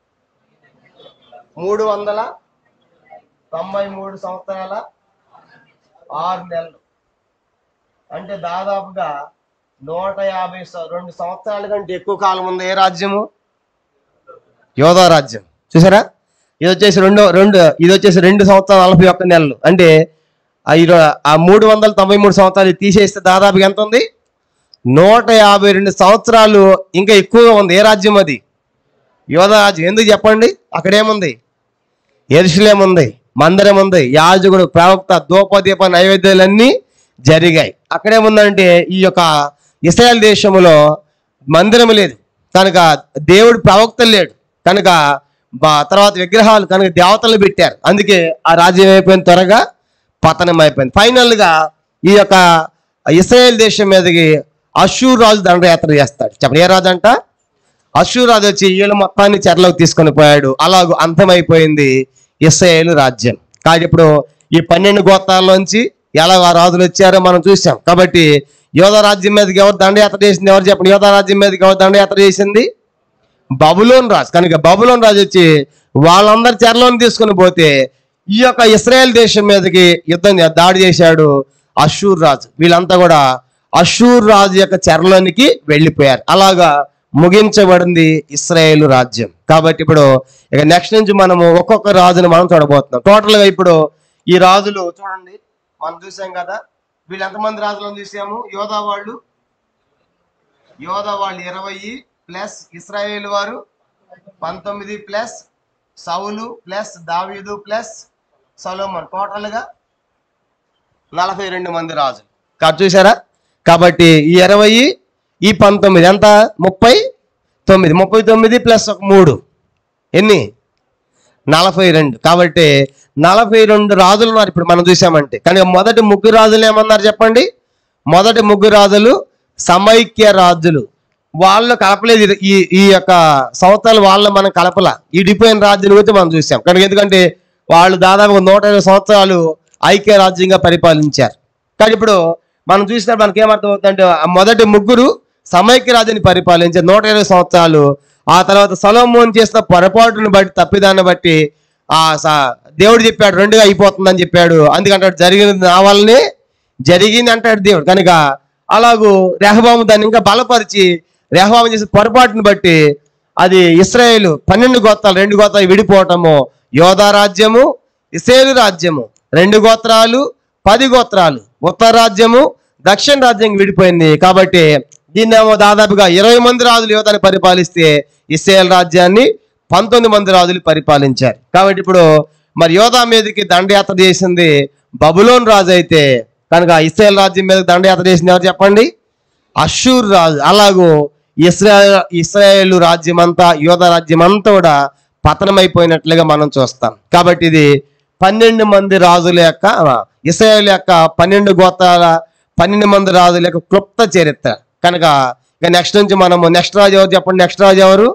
S2: మూడు వందల తొంభై మూడు సంవత్సరాల ఆరు నెలలు అంటే దాదాపుగా నూట యాభై స- రెండు సంవత్సరాల కంటే ఎక్కువ కాలం ఉంది ఏ రాజ్యము యోధా రాజ్యం చూసారా ఇది వచ్చేసి రెండు రెండు ఇది వచ్చేసి రెండు సంవత్సరాలు నలభై ఒక్క నెలలు అంటే ఆ ఇరవై- ఆ మూడు వందల తొంభై మూడు సంవత్సరాలు తీసేస్తే దాదాపుగా ఎంత ఉంది నూట యాభై రెండు సంవత్సరాలు ఇంకా ఎక్కువగా ఉంది ఏ రాజ్యం అది యోధా రాజ్యం ఎందుకు చెప్పండి అక్కడేముంది ఎరుసలేం ఉంది మందిరం ఉంది యాజకుడు ప్రవక్త ధూపదీప నైవేద్యాలన్నీ జరిగాయి అక్కడేముందంటే ఈ యొక్క ఇస్రాయల్ దేశంలో మందిరం లేదు కనుక దేవుడు ప్రవక్త లేడు కనుక బా- తర్వాత విగ్రహాలు కనుక దేవతలు పెట్టారు అందుకే ఆ రాజ్యం అయిపోయిన త్వరగా పతనం అయిపోయింది ఫైనల్ గా ఈ యొక్క ఇస్రాయేల్ దేశం మీదకి అశూర్ రాజు దండయాత్ర చేస్తాడు చెప్పండి ఏ రాజు అంట అశూర్ రాజు వచ్చి వీళ్ళ మొత్తాన్ని చెరలోకి తీసుకొని పోయాడు అలాగూ అంతమైపోయింది ఇస్రాయేల్ రాజ్యం కాబట్టి ఇప్పుడు ఈ పన్నెండు గోత్రాల్లోంచి ఎలా ఆ రాజులు వచ్చారో మనం చూసాం కాబట్టి యోధ రాజ్యం మీదకి ఎవరు దండయాత్ర చేసింది ఎవరు చెప్పండి యోధ రాజ్యం మీదకి ఎవరు దండయాత్ర చేసింది బబులోన్ రాజు కనుక బబులోన్ రాజు వచ్చి వాళ్ళందరి చెరలోని తీసుకుని పోతే ఈ యొక్క ఇస్రాయేల్ దేశం మీదకి యుద్ధం చే- దాడి చేశాడు అషూర్ రాజు వీళ్ళంతా కూడా అషూర్ రాజు యొక్క చెరలోనికి వెళ్ళిపోయారు అలాగా ముగించబడింది ఇస్రాయేల్ రాజ్యం కాబట్టి ఇప్పుడు ఇక నెక్స్ట్ నుంచి మనము ఒక్కొక్క రాజుని మనం చూడబోతున్నాం టోటల్ గా ఇప్పుడు ఈ రాజులు చూడండి మనం చూసాం కదా వీళ్ళు ఎంతమంది రాజులను చూసాము యోధా వాళ్ళు యోధా వాళ్ళు ఇరవై ప్లస్ ఇస్రాయేల్ వారు పంతొమ్మిది ప్లస్ సౌలు ప్లస్ దావీదు ప్లస్ సొలోమన్ టోటల్ గా నలభై రెండు మంది రాజులు కాబట్టి చూసారా కాబట్టి ఈ ఇరవై ఈ పంతొమ్మిది ఎంత ముప్పై తొమ్మిది ముప్పై తొమ్మిది ప్లస్ ఒక మూడు ఎన్ని నలభై రెండు కాబట్టి నలభై రెండు రాజులు ఉన్నారు ఇప్పుడు మనం చూసామంటే కానీ మొదటి ముగ్గురు రాజులు ఏమన్నారు చెప్పండి మొదటి ముగ్గురు రాజులు సమైక్య రాజులు వాళ్ళు కలపలేదు ఇది- ఈ ఈ యొక్క సంవత్సరాలు వాళ్ళని మనం కలపల ఇడిపోయిన రాజ్యం గురించి మనం చూసాం కనుక ఎందుకంటే వాళ్ళు దాదాపు నూట ఇరవై సంవత్సరాలు ఐక్య రాజ్యంగా పరిపాలించారు కానీ ఇప్పుడు మనం చూసినప్పుడు మనకి ఏమర్థం అవుతుందంటే ఆ మొదటి ముగ్గురు సమైక్య రాజ్యాన్ని పరిపాలించారు నూట ఇరవై సంవత్సరాలు ఆ తర్వాత సలోమోన్ చేసిన పొరపాటును బట్టి తప్పిదాన్ని బట్టి ఆ స- దేవుడు చెప్పాడు రెండుగా అయిపోతుందని చెప్పాడు అందుకంటే జరిగినది నా వల్లనే జరిగింది అంటాడు దేవుడు కనుక అలాగూ రెహబాము దాన్ని ఇంకా బలపరిచి రెహబాము చేసిన పొరపాటును బట్టి అది ఇస్రాయేల్ పన్నెండు గోత్రాలు రెండు గోత్రాలు విడిపోవటము యోధా రాజ్యము ఇస్రాయేలు రాజ్యము రెండు గోత్రాలు పది గోత్రాలు ఉత్తర రాజ్యము దక్షిణ రాజ్యం విడిపోయింది కాబట్టి దీన్నేమో దాదాపుగా ఇరవై మంది రాజులు యోధాన్ని పరిపాలిస్తే ఇస్రాయేల్ రాజ్యాన్ని పంతొమ్మిది మంది రాజులు పరిపాలించారు కాబట్టి ఇప్పుడు మరి యోధా మీదకి దండయాత్ర చేసింది బబులోన్ రాజు అయితే కనుక ఇస్రాయేల్ రాజ్యం మీద దండయాత్ర చేసింది ఎవరు చెప్పండి అషూర్ రాజు అలాగూ ఇస్రాయల్ ఇస్రాయేల్ రాజ్యం అంతా యోధ రాజ్యం అంతా కూడా పతనమైపోయినట్లుగా మనం చూస్తాం కాబట్టి ఇది పన్నెండు మంది రాజుల యొక్క ఇస్రాయేల్ యొక్క పన్నెండు గోత్రాల పన్నెండు మంది రాజుల యొక్క క్లుప్త చరిత్ర కనుక ఇక నెక్స్ట్ నుంచి మనము నెక్స్ట్ రాజు ఎవరు చెప్పండి నెక్స్ట్ రాజు ఎవరు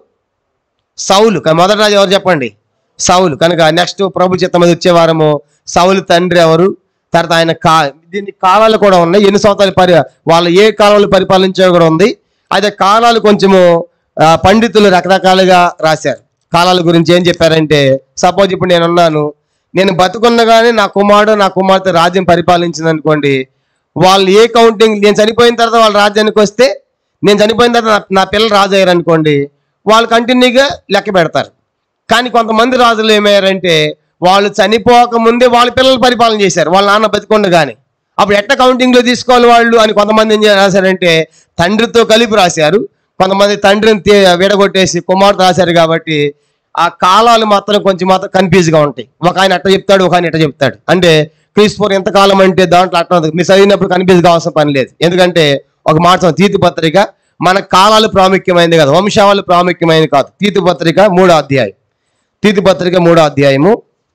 S2: సౌలు కానీ మొదటి రాజు ఎవరు చెప్పండి సౌలు కనుక నెక్స్ట్ ప్రభు చిత్తం మీద వచ్చే వారము సౌలు తండ్రి ఎవరు తర్వాత ఆయన కా దీన్ని కాలాలు కూడా ఉన్నాయి ఎన్ని సంవత్సరాలు పరి వాళ్ళు ఏ కాలంలో పరిపాలించే కూడా ఉంది అయితే కాలాలు కొంచెము ఆ, పండితులు రకరకాలుగా రాశారు కాలాల గురించి ఏం చెప్పారంటే సపోజ్ ఇప్పుడు నేను ఉన్నాను నేను బతుకున్నగానే నా కుమారుడు నా కుమార్తె రాజ్యం పరిపాలించింది అనుకోండి వాళ్ళు ఏ కౌంటింగ్ నేను చనిపోయిన తర్వాత వాళ్ళ రాజ్యానికి వస్తే నేను చనిపోయిన తర్వాత నా- నా పిల్లలు రాజు అయ్యారు అనుకోండి వాళ్ళు కంటిన్యూగా లెక్క పెడతారు కానీ కొంతమంది రాజులు ఏమయ్యారంటే వాళ్ళు చనిపోక ముందే వాళ్ళ పిల్లలు పరిపాలన చేశారు వాళ్ళ నాన్న బతికుండగానే అప్పుడు ఎట్ట కౌంటింగ్లో తీసుకోవాలి వాళ్ళు అని కొంతమంది ఏం చే- రాశారంటే తండ్రితో కలిపి రాశారు కొంతమంది తండ్రిని తీ- విడగొట్టేసి కుమార్తె రాశారు కాబట్టి ఆ కాలాలు మాత్రం కొంచెం మాత్రం కన్ఫ్యూజ్గా ఉంటాయి ఒక ఆయన అట్ట చెప్తాడు ఒక ఆయన ఇట్ట చెప్తాడు అంటే క్రీస్తుపూర్ ఎంత కాలం అంటే దాంట్లో అట్ట ఉంటుంది. మీరు చదివినప్పుడు కన్ఫ్యూజ్ కావాల్సిన పని లేదు ఎందుకంటే ఒక మాట చదువు, తీతు పత్రిక మన కాలాలు ప్రాముఖ్యమైనది కాదు వంశావళి ప్రాముఖ్యమైనది కాదు తీతు పత్రిక మూడో అధ్యాయం తీతు పత్రిక మూడో అధ్యాయము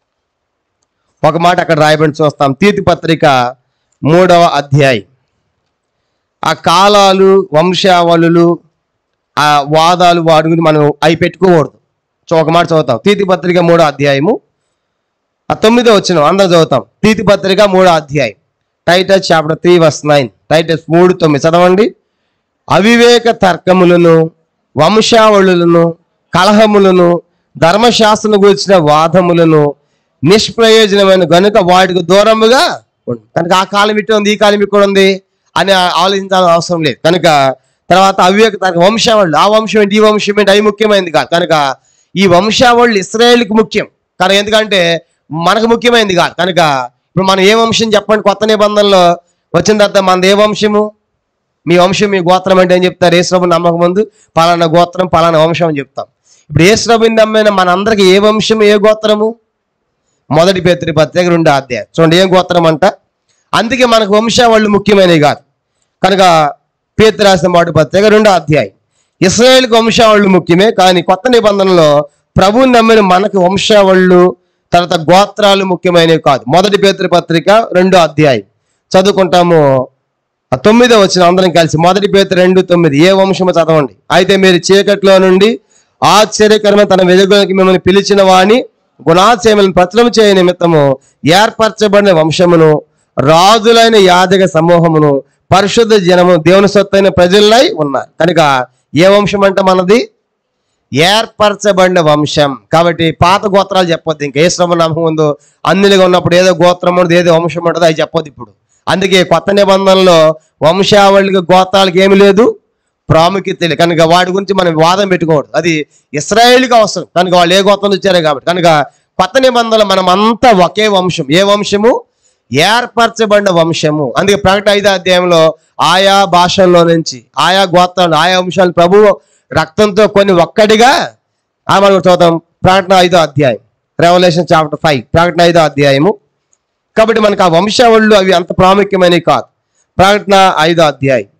S2: ఒక మాట అక్కడ రాయబడి చూస్తాం తీతు పత్రిక మూడవ అధ్యాయం ఆ కాలాలు వంశావళులు ఆ వాదాలు వాటి గురించి మనం అవి పెట్టుకోకూడదు సో ఒక మాట చదువుతాం తీతి పత్రిక మూడో అధ్యాయము ఆ తొమ్మిదో వచ్చిన అందరూ చదువుతాం తీతి పత్రిక మూడో అధ్యాయం Titus chapter three verse nine Titus మూడు తొమ్మిది చదవండి అవివేక తర్కములను వంశావళులను కలహములను ధర్మశాస్త్రం గురించిన వాదములను నిష్ప్రయోజనమైన గనుక వాటికి దూరముగా ఉండు కనుక ఆ కాలం ఇటు ఉంది ఈ కాలం ఇక్కడ ఉంది అని ఆలోచించాల్సిన అవసరం లేదు కనుక తర్వాత అవివేక తర్క వంశావళులు ఆ వంశం ఏంటి ఈ వంశం ఏంటి అవి ముఖ్యమైనది కాదు కనుక ఈ వంశావళులు ఇస్రాయేల్కి ముఖ్యం కనుక ఎందుకంటే మనకు ముఖ్యమైనది కాదు కనుక ఇప్పుడు మనం ఏ వంశం చెప్పండి కొత్త నిబంధనలో వచ్చిన తర్వాత మనది ఏ వంశము మీ వంశం మీ గోత్రం అంటే ఏం చెప్తారు ఏసురభు నమ్మక ముందు పలానా గోత్రం పలానా వంశం అని చెప్తాం ఇప్పుడు ఏసురభుని నమ్మిన మనందరికి ఏ వంశం ఏ గోత్రము మొదటి పేతృ పత్రిక రెండు అధ్యాయం చూడండి ఏం గోత్రం అంట అందుకే మనకు వంశావళులు ముఖ్యమైనవి కాదు కనుక పేతృ రాసిన మొదటి పత్రిక రెండో అధ్యాయం ఇస్రాయేల్కి వంశావళులు ముఖ్యమే కానీ కొత్త నిబంధనలో ప్రభువుని నమ్మిన మనకు వంశావళులు తర్వాత గోత్రాలు ముఖ్యమైనవి కాదు మొదటి పేతృ పత్రిక రెండో అధ్యాయం చదువుకుంటాము ఆ తొమ్మిదో వచ్చిన అందరం కలిసి మొదటి పేత రెండు తొమ్మిది ఏ వంశము చదవండి అయితే మీరు చీకట్లో నుండి ఆశ్చర్యకరమైన తన వెలుగులోకి మిమ్మల్ని పిలిచిన వాణి గుణాశయములను ప్రచురం చేయ నిమిత్తము ఏర్పరచబడిన వంశమును రాజులైన యాదక సమూహమును పరిశుద్ధ జనము దేవుని సొత్తైన ప్రజలై ఉన్నారు కనుక ఏ వంశం అంటే మనది ఏర్పరచబడిన వంశం కాబట్టి పాత గోత్రాలు చెప్పొద్దు ఇంకా ఏ శ్రమ నమ్మకం ఉందో అన్నిలుగా ఉన్నప్పుడు ఏదో గోత్రం ఉండదు ఏదో వంశం ఉండదు అది చెప్పొద్దు ఇప్పుడు అందుకే కొత్త నిబంధనలో వంశావళికి గోత్రాలకు ఏమి లేదు ప్రాముఖ్యత లేదు కనుక వాడి గురించి మనం వాదం పెట్టుకోవద్దు అది ఇస్రాయేల్కి అవసరం కనుక వాళ్ళు ఏ గోత్రం నుంచి వచ్చారే కాబట్టి కనుక కొత్త నిబంధనలు మనం అంతా ఒకే వంశం ఏ వంశము ఏర్పరచబడిన వంశము అందుకే ప్రకటన ఐదో అధ్యాయంలో ఆయా భాషల్లో నుంచి ఆయా గోత్రాలు ఆయా వంశాలు ప్రభువు రక్తంతో కొన్ని ఒక్కటిగా ఆ మనం చూద్దాం ప్రకటన ఐదో అధ్యాయం రెవల్యూషన్ చాప్టర్ ఫైవ్ ప్రకటన ఐదో అధ్యాయము కాబట్టి మనకు ఆ వంశావళులు అవి అంత ప్రాముఖ్యమైనవి కాదు ప్రకటన ఐదో అధ్యాయం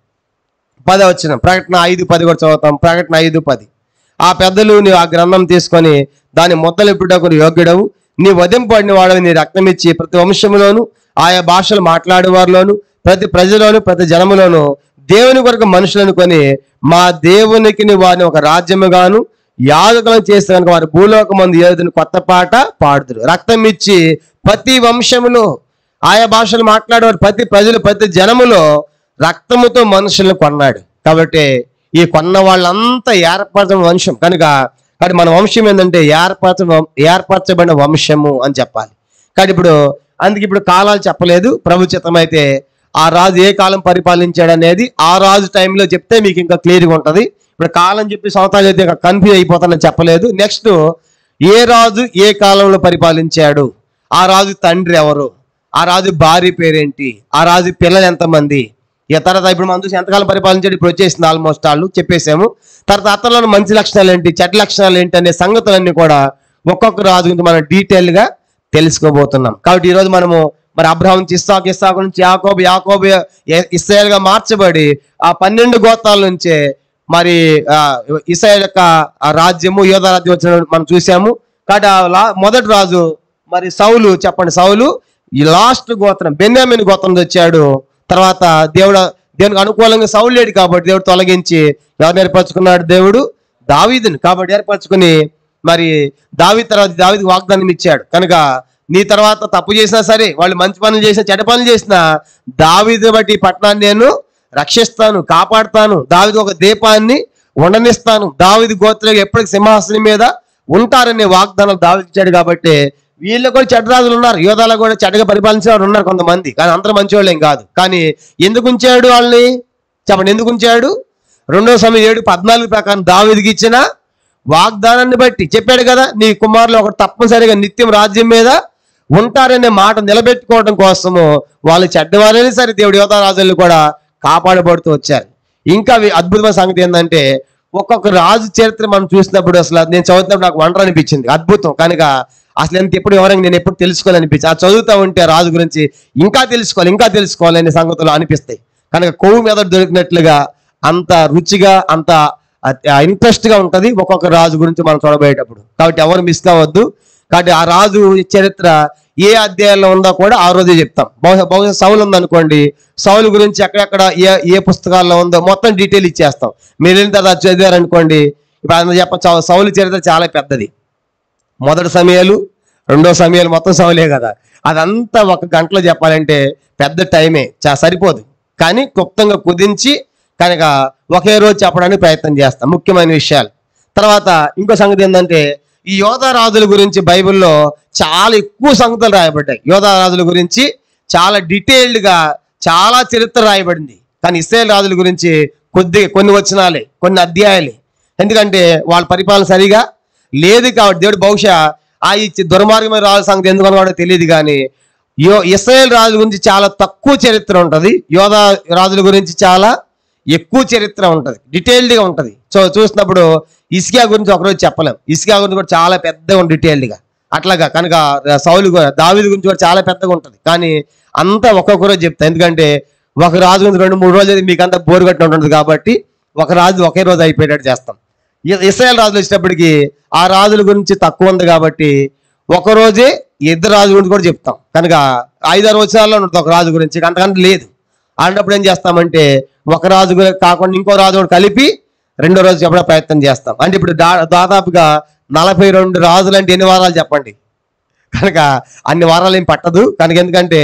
S2: పది వచ్చిన ప్రకటన ఐదు పది కూడా చదువుతాం ప్రకటన ఐదు పది ఆ పెద్దలు నీవు ఆ గ్రంథం తీసుకొని దాని మొత్తలిప్పుటకు యోగ్యుడవు నీ వధింపడిన వాడవి నీ రక్తం ఇచ్చి ప్రతి వంశములోను ఆయా భాషలు మాట్లాడేవారిలోను ప్రతి ప్రజలోను ప్రతి జనములోను దేవుని కొరకు మనుషులను కొని మా దేవునికి నీ వారిని ఒక రాజ్యముగాను యాజకులను చేస్తే కనుక వారి భూలోకమందు ఏదుని కొత్త పాట పాడుదురు రక్తం ఇచ్చి ప్రతి వంశములో ఆయా భాషలు మాట్లాడేవారు ప్రతి ప్రజలు ప్రతి జనములో రక్తముతో మనుషులను కొన్నాడు కాబట్టి ఈ కొన్న వాళ్ళంతా ఏర్పరచబడిన వంశం కనుక కాబట్టి మన వంశం ఏంటంటే ఏర్పరచ ఏర్పరచబడిన వంశము అని చెప్పాలి కాబట్టి ఇప్పుడు అందుకే ఇప్పుడు కాలాలు చెప్పలేదు ప్రభుచితం అయితే ఆ రాజు ఏ కాలం పరిపాలించాడు అనేది ఆ రాజు టైంలో చెప్తే మీకు ఇంకా క్లియర్గా ఉంటుంది ఇప్పుడు కాలం చెప్పి సంవత్సరాలు చెప్తే ఇంకా కన్ఫ్యూజ్ అయిపోతానని చెప్పలేదు నెక్స్ట్ ఏ రాజు ఏ కాలంలో పరిపాలించాడు ఆ రాజు తండ్రి ఎవరు ఆ రాజు భార్య పేరేంటి ఆ రాజు పిల్లలు ఎంతమంది ఇక తర్వాత ఇప్పుడు మనం చూసి ఎంతకాలం పరిపాలించాడు ఇప్పుడు వచ్చేసింది ఆల్మోస్ట్ వాళ్ళు చెప్పేసాము తర్వాత అతనిలో మంచి లక్షణాలు ఏంటి చెడ్డ లక్షణాలు ఏంటి అనే సంగతులన్నీ కూడా ఒక్కొక్క రాజు గురించి మనం డీటెయిల్ గా తెలుసుకోబోతున్నాం కాబట్టి ఈరోజు మనము మరి అబ్రహాం నుంచి ఇస్సాకు ఇస్సాకు నుంచి యాకోబు యాకోబు ఇస్రాయల్ గా మార్చబడి ఆ పన్నెండు గోత్రాల నుంచే మరి ఆ, ఇస్రాయేల్ యొక్క ఆ రాజ్యము యోధ రాజ్యం వచ్చిన మనం చూసాము కాబట్టి ఆ లా- మొదటి రాజు మరి సౌలు చెప్పండి సౌలు ఈ లాస్ట్ గోత్రం బెన్యామిన్ గోత్రం నుంచి వచ్చాడు తర్వాత దేవుడు దేవునికి అనుకూలంగా సౌలు లేడు కాబట్టి దేవుడు తొలగించి ఎవరిని ఏర్పరచుకున్నాడు దేవుడు దావీదుని కాబట్టి ఏర్పరచుకుని మరి దావీ తర్వాత దావీది వాగ్దానం ఇచ్చాడు కనుక నీ తర్వాత తప్పు చేసినా సరే వాళ్ళు మంచి పనులు చేసినా చెడ్డ పనులు చేసినా దావీదు బట్టి ఈ పట్టణాన్ని నేను రక్షిస్తాను కాపాడుతాను దావీదు ఒక దీపాన్ని ఉండనిస్తాను దావీదు గోత్రం ఎప్పటికి సింహాసనం మీద ఉంటారనే వాగ్దానం దావీదు ఇచ్చాడు కాబట్టి వీళ్ళు కూడా చెడ్డ రాజులు ఉన్నారు యోధాలో కూడా చెడ్డగా పరిపాలించిన వారు ఉన్నారు కొంతమంది కానీ అందరూ మంచి ఏం కాదు కానీ ఎందుకు ఉంచాడు వాళ్ళని చెప్పండి ఎందుకు ఉంచాడు రెండో సమయం ఏడు పద్నాలుగు ప్రకారం దావీదికి ఇచ్చిన వాగ్దానాన్ని బట్టి చెప్పాడు కదా నీ కుమారులు ఒకటి తప్పనిసరిగా నిత్యం రాజ్యం మీద ఉంటారనే మాట నిలబెట్టుకోవడం కోసము వాళ్ళు చెడ్డవారైనా సరే దేవుడి యోధా రాజులు కూడా కాపాడబడుతూ వచ్చారు ఇంకా వి- అద్భుతమైన సంగతి ఏంటంటే ఒక్కొక్క రాజు చరిత్ర మనం చూసినప్పుడు అసలు అది నేను చదువుతున్నప్పుడు నాకు వండర్ అనిపించింది అద్భుతం కనుక అసలు ఎంత ఎప్పుడు ఎవరైనా నేను ఎప్పుడు తెలుసుకోవాలనిపించింది ఆ చదువుతా ఉంటే ఆ రాజు గురించి ఇంకా తెలుసుకోవాలి ఇంకా తెలుసుకోవాలి అనే సంగతులు అనిపిస్తాయి కనుక కొవ్వు మీద దొరికినట్లుగా అంత రుచిగా అంత ఇంట్రెస్ట్ గా ఉంటది ఒక్కొక్క రాజు గురించి మనం చూడబోయేటప్పుడు కాబట్టి ఎవరు మిస్ కావద్దు కాబట్టి ఆ రాజు చరిత్ర ఏ అధ్యాయంలో ఉందో కూడా ఆ రోజే చెప్తాం బహుశా బహుశా సౌలు ఉందనుకోండి సౌలు గురించి ఎక్కడెక్కడ ఏ ఏ పుస్తకాల్లో ఉందో మొత్తం డీటెయిల్ ఇచ్చేస్తాం మీరు వెళ్ళిన తర్వాత చదివారనుకోండి ఇప్పుడు ఆయన చెప్ప చౌ- సౌలు చరిత్ర చాలా పెద్దది మొదటి సమయాలు రెండో సమయాలు మొత్తం సౌలే కదా అదంతా ఒక గంటలో చెప్పాలంటే పెద్ద టైమే చా సరిపోదు కానీ క్లుప్తంగా కుదించి కనుక ఒకే రోజు చెప్పడానికి ప్రయత్నం చేస్తాం ముఖ్యమైన విషయాలు తర్వాత ఇంకో సంగతి ఏంటంటే ఈ యోధా రాజుల గురించి బైబిల్లో చాలా ఎక్కువ సంగతులు రాయబడ్డాయి యోధా రాజుల గురించి చాలా డీటెయిల్డ్ గా చాలా చరిత్ర రాయబడింది కానీ ఇస్రాయేల్ రాజుల గురించి కొద్ది కొన్ని వచనాలే కొన్ని అధ్యాయాలే ఎందుకంటే వాళ్ళ పరిపాలన సరిగా లేదు కాబట్టి దేవుడు బహుశా ఆ ఈ దుర్మార్గమైన రాజుల సంగతి ఎందుకు అనుకోవడం తెలియదు కానీ యో ఇస్రాయేల్ రాజుల గురించి చాలా తక్కువ చరిత్ర ఉంటది యోధా రాజుల గురించి చాలా ఎక్కువ చరిత్ర ఉంటది డీటెయిల్డ్ గా ఉంటది సో చూసినప్పుడు ఇస్కియా గురించి ఒకరోజు చెప్పలేం ఇస్కియా గురించి కూడా చాలా పెద్దగా ఉంది డీటెయిల్డ్ గా అట్లాగా కనుక సౌలు కూడా దావీదు గురించి కూడా చాలా పెద్దగా ఉంటది కానీ అంతా ఒక్కొక్క రోజు చెప్తా ఎందుకంటే ఒక రాజు గురించి రెండు మూడు రోజులు మీకు అంతా బోరు కట్టిన ఉంటుంది కాబట్టి ఒక రాజు ఒకే రోజు అయిపోయేటట్టు చేస్తాం ఇ- ఇస్రాయేల్ రాజులు వచ్చేటప్పటికి ఆ రాజుల గురించి తక్కువ ఉంది కాబట్టి ఒక రోజే ఇద్దరు రాజు గురించి కూడా చెప్తాం కనుక ఐదారు వచనాల్లో ఉంటుంది ఒక రాజు గురించి అంతకంటే లేదు అలాంటప్పుడు ఏం చేస్తామంటే ఒక రాజు గురి- కాకుండా ఇంకో రాజు కూడా కలిపి రెండో రోజు చెప్పడం ప్రయత్నం చేస్తాం అంటే ఇప్పుడు దా- దాదాపుగా నలభై రెండు రాజులు అంటే ఎన్ని వారాలు చెప్పండి కనుక అన్ని వారాలు ఏం పట్టదు కనుక ఎందుకంటే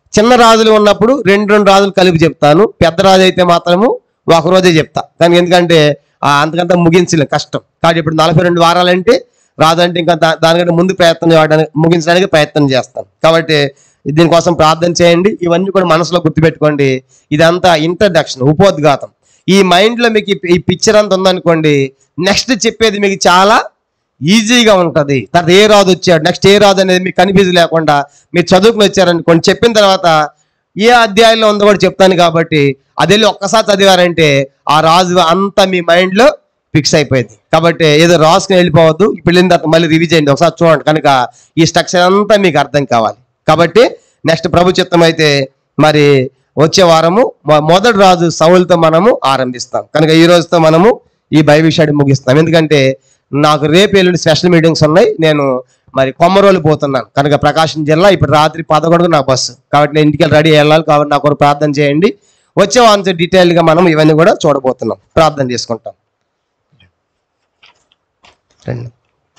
S2: చిన్న రాజులు ఉన్నప్పుడు రెండు రెండు రాజులు కలిపి చెప్తాను పెద్ద రాజు అయితే మాత్రము ఒక రోజే చెప్తా కానీ ఎందుకంటే ఆ అంతకంతా ముగించలేం కష్టం కాబట్టి ఇప్పుడు నలభై రెండు వారాలంటే రాదు అంటే ఇంకా దా- దానికంటే ముందు ప్రయత్నం చేయడానికి ముగించడానికి ప్రయత్నం చేస్తాను కాబట్టి దీనికోసం ప్రార్థన చేయండి ఇవన్నీ కూడా మనసులో గుర్తుపెట్టుకోండి ఇదంతా ఇంట్రడక్షన్ ఉపోద్ఘాతం ఈ మైండ్లో మీకు ఈ- ఈ పిక్చర్ అంతా ఉందనుకోండి నెక్స్ట్ చెప్పేది మీకు చాలా ఈజీగా ఉంటుంది తర్వాత ఏ రాదు వచ్చాడు నెక్స్ట్ ఏ రాదు అనేది మీకు కన్ఫ్యూజ్ లేకుండా మీరు చదువుకుని వచ్చారనుకోండి చెప్పిన తర్వాత ఏ అధ్యాయంలో ఉందో కూడా చెప్తాను కాబట్టి అది వెళ్ళి ఒక్కసారి చదివారంటే ఆ రాజు అంతా మీ మైండ్లో ఫిక్స్ అయిపోయింది కాబట్టి ఏదో రాసుకుని వెళ్ళిపోవద్దు ఇప్పుడు వెళ్ళిన తర్వాత మళ్ళీ రివ్యూ చేయండి ఒకసారి చూడండి కనుక ఈ స్ట్రక్చర్ అంతా మీకు అర్థం కావాలి కాబట్టి నెక్స్ట్ ప్రభు చిత్తం అయితే మరి వచ్చే వారము మొ- మొదటి రాజు సౌలుతో మనము ఆరంభిస్తాం కనుక ఈ రోజుతో మనము ఈ బైబిల్ స్టడీ ముగిస్తాం ఎందుకంటే నాకు రేపు ఎల్లుండి స్పెషల్ మీటింగ్స్ ఉన్నాయి నేను మరి కొమ్మరోలు పోతున్నాను కనుక ప్రకాశం జిల్లా ఇప్పుడు రాత్రి పదకొండుకు నా బస్సు కాబట్టి నేను ఇంటికి రెడీ వెళ్ళాలి కాబట్టి నాకు ఒక ప్రార్థన చేయండి వచ్చే వారం డీటెయిల్గా మనం ఇవన్నీ కూడా చూడబోతున్నాం ప్రార్థన చేసుకుంటాం రండి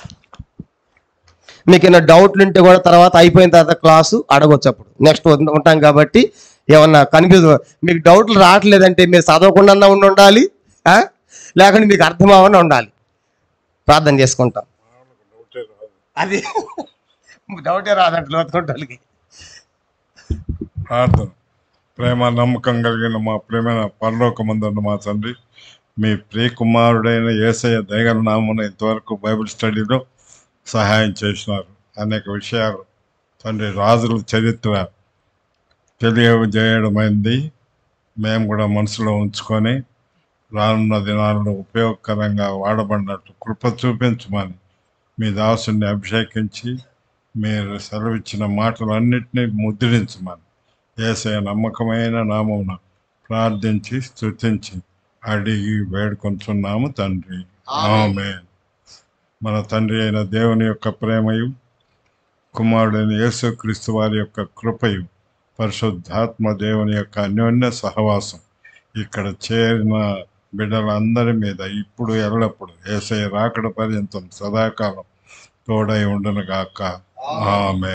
S2: మీకు ఏమైనా డౌట్లు ఉంటే కూడా తర్వాత అయిపోయిన తర్వాత క్లాసు అడగొచ్చు అప్పుడు నెక్స్ట్ ఉంటాం కాబట్టి ఏమన్నా కన్ఫ్యూజ్ మీకు డౌట్లు రావట్లేదంటే మీరు చదవకుండా ఉండి ఉండాలి ఆ? లేకుంటే మీకు అర్థం అవ్వకుండా ఉండాలి ప్రార్థన చేసుకుంటాం అది డౌటే రాదంట లోతుకుంటానికి
S3: ప్రార్థన ప్రేమ నమ్మకం కలిగిన మా ప్రేమైన పరలోకమందున్న మా తండ్రి మీ ప్రియకుమారుడైన ఏసయ్య దయగల నామున ఇంతవరకు బైబిల్ స్టడీలో సహాయం చేసినారు అనేక విషయాలు తండ్రి రాజుల చరిత్ర తెలియజేయడమైంది మేము కూడా మనసులో ఉంచుకొని రానున్న దినాల్లో ఉపయోగకరంగా వాడబడినట్టు కృప చూపించమని మీ దాసుని అభిషేకించి మీరు సెలవిచ్చిన మాటలన్నింటినీ ముద్రించమని ఏసయ నమ్మకమైన నామమున ప్రార్థించి స్తుతించి అడిగి వేడుకొంచున్నాము తండ్రి ఆమె మన తండ్రి అయిన దేవుని యొక్క ప్రేమయు కుమారుడైన యేసుక్రీస్తు వారి యొక్క కృపయు పరిశుద్ధాత్మ దేవుని యొక్క అన్యోన్య సహవాసం ఇక్కడ చేరిన బిడ్డలందరి మీద ఇప్పుడు ఎల్లప్పుడు ఏసై రాకడ పర్యంతం సదాకాలం తోడై ఉండునుగాక ఆమె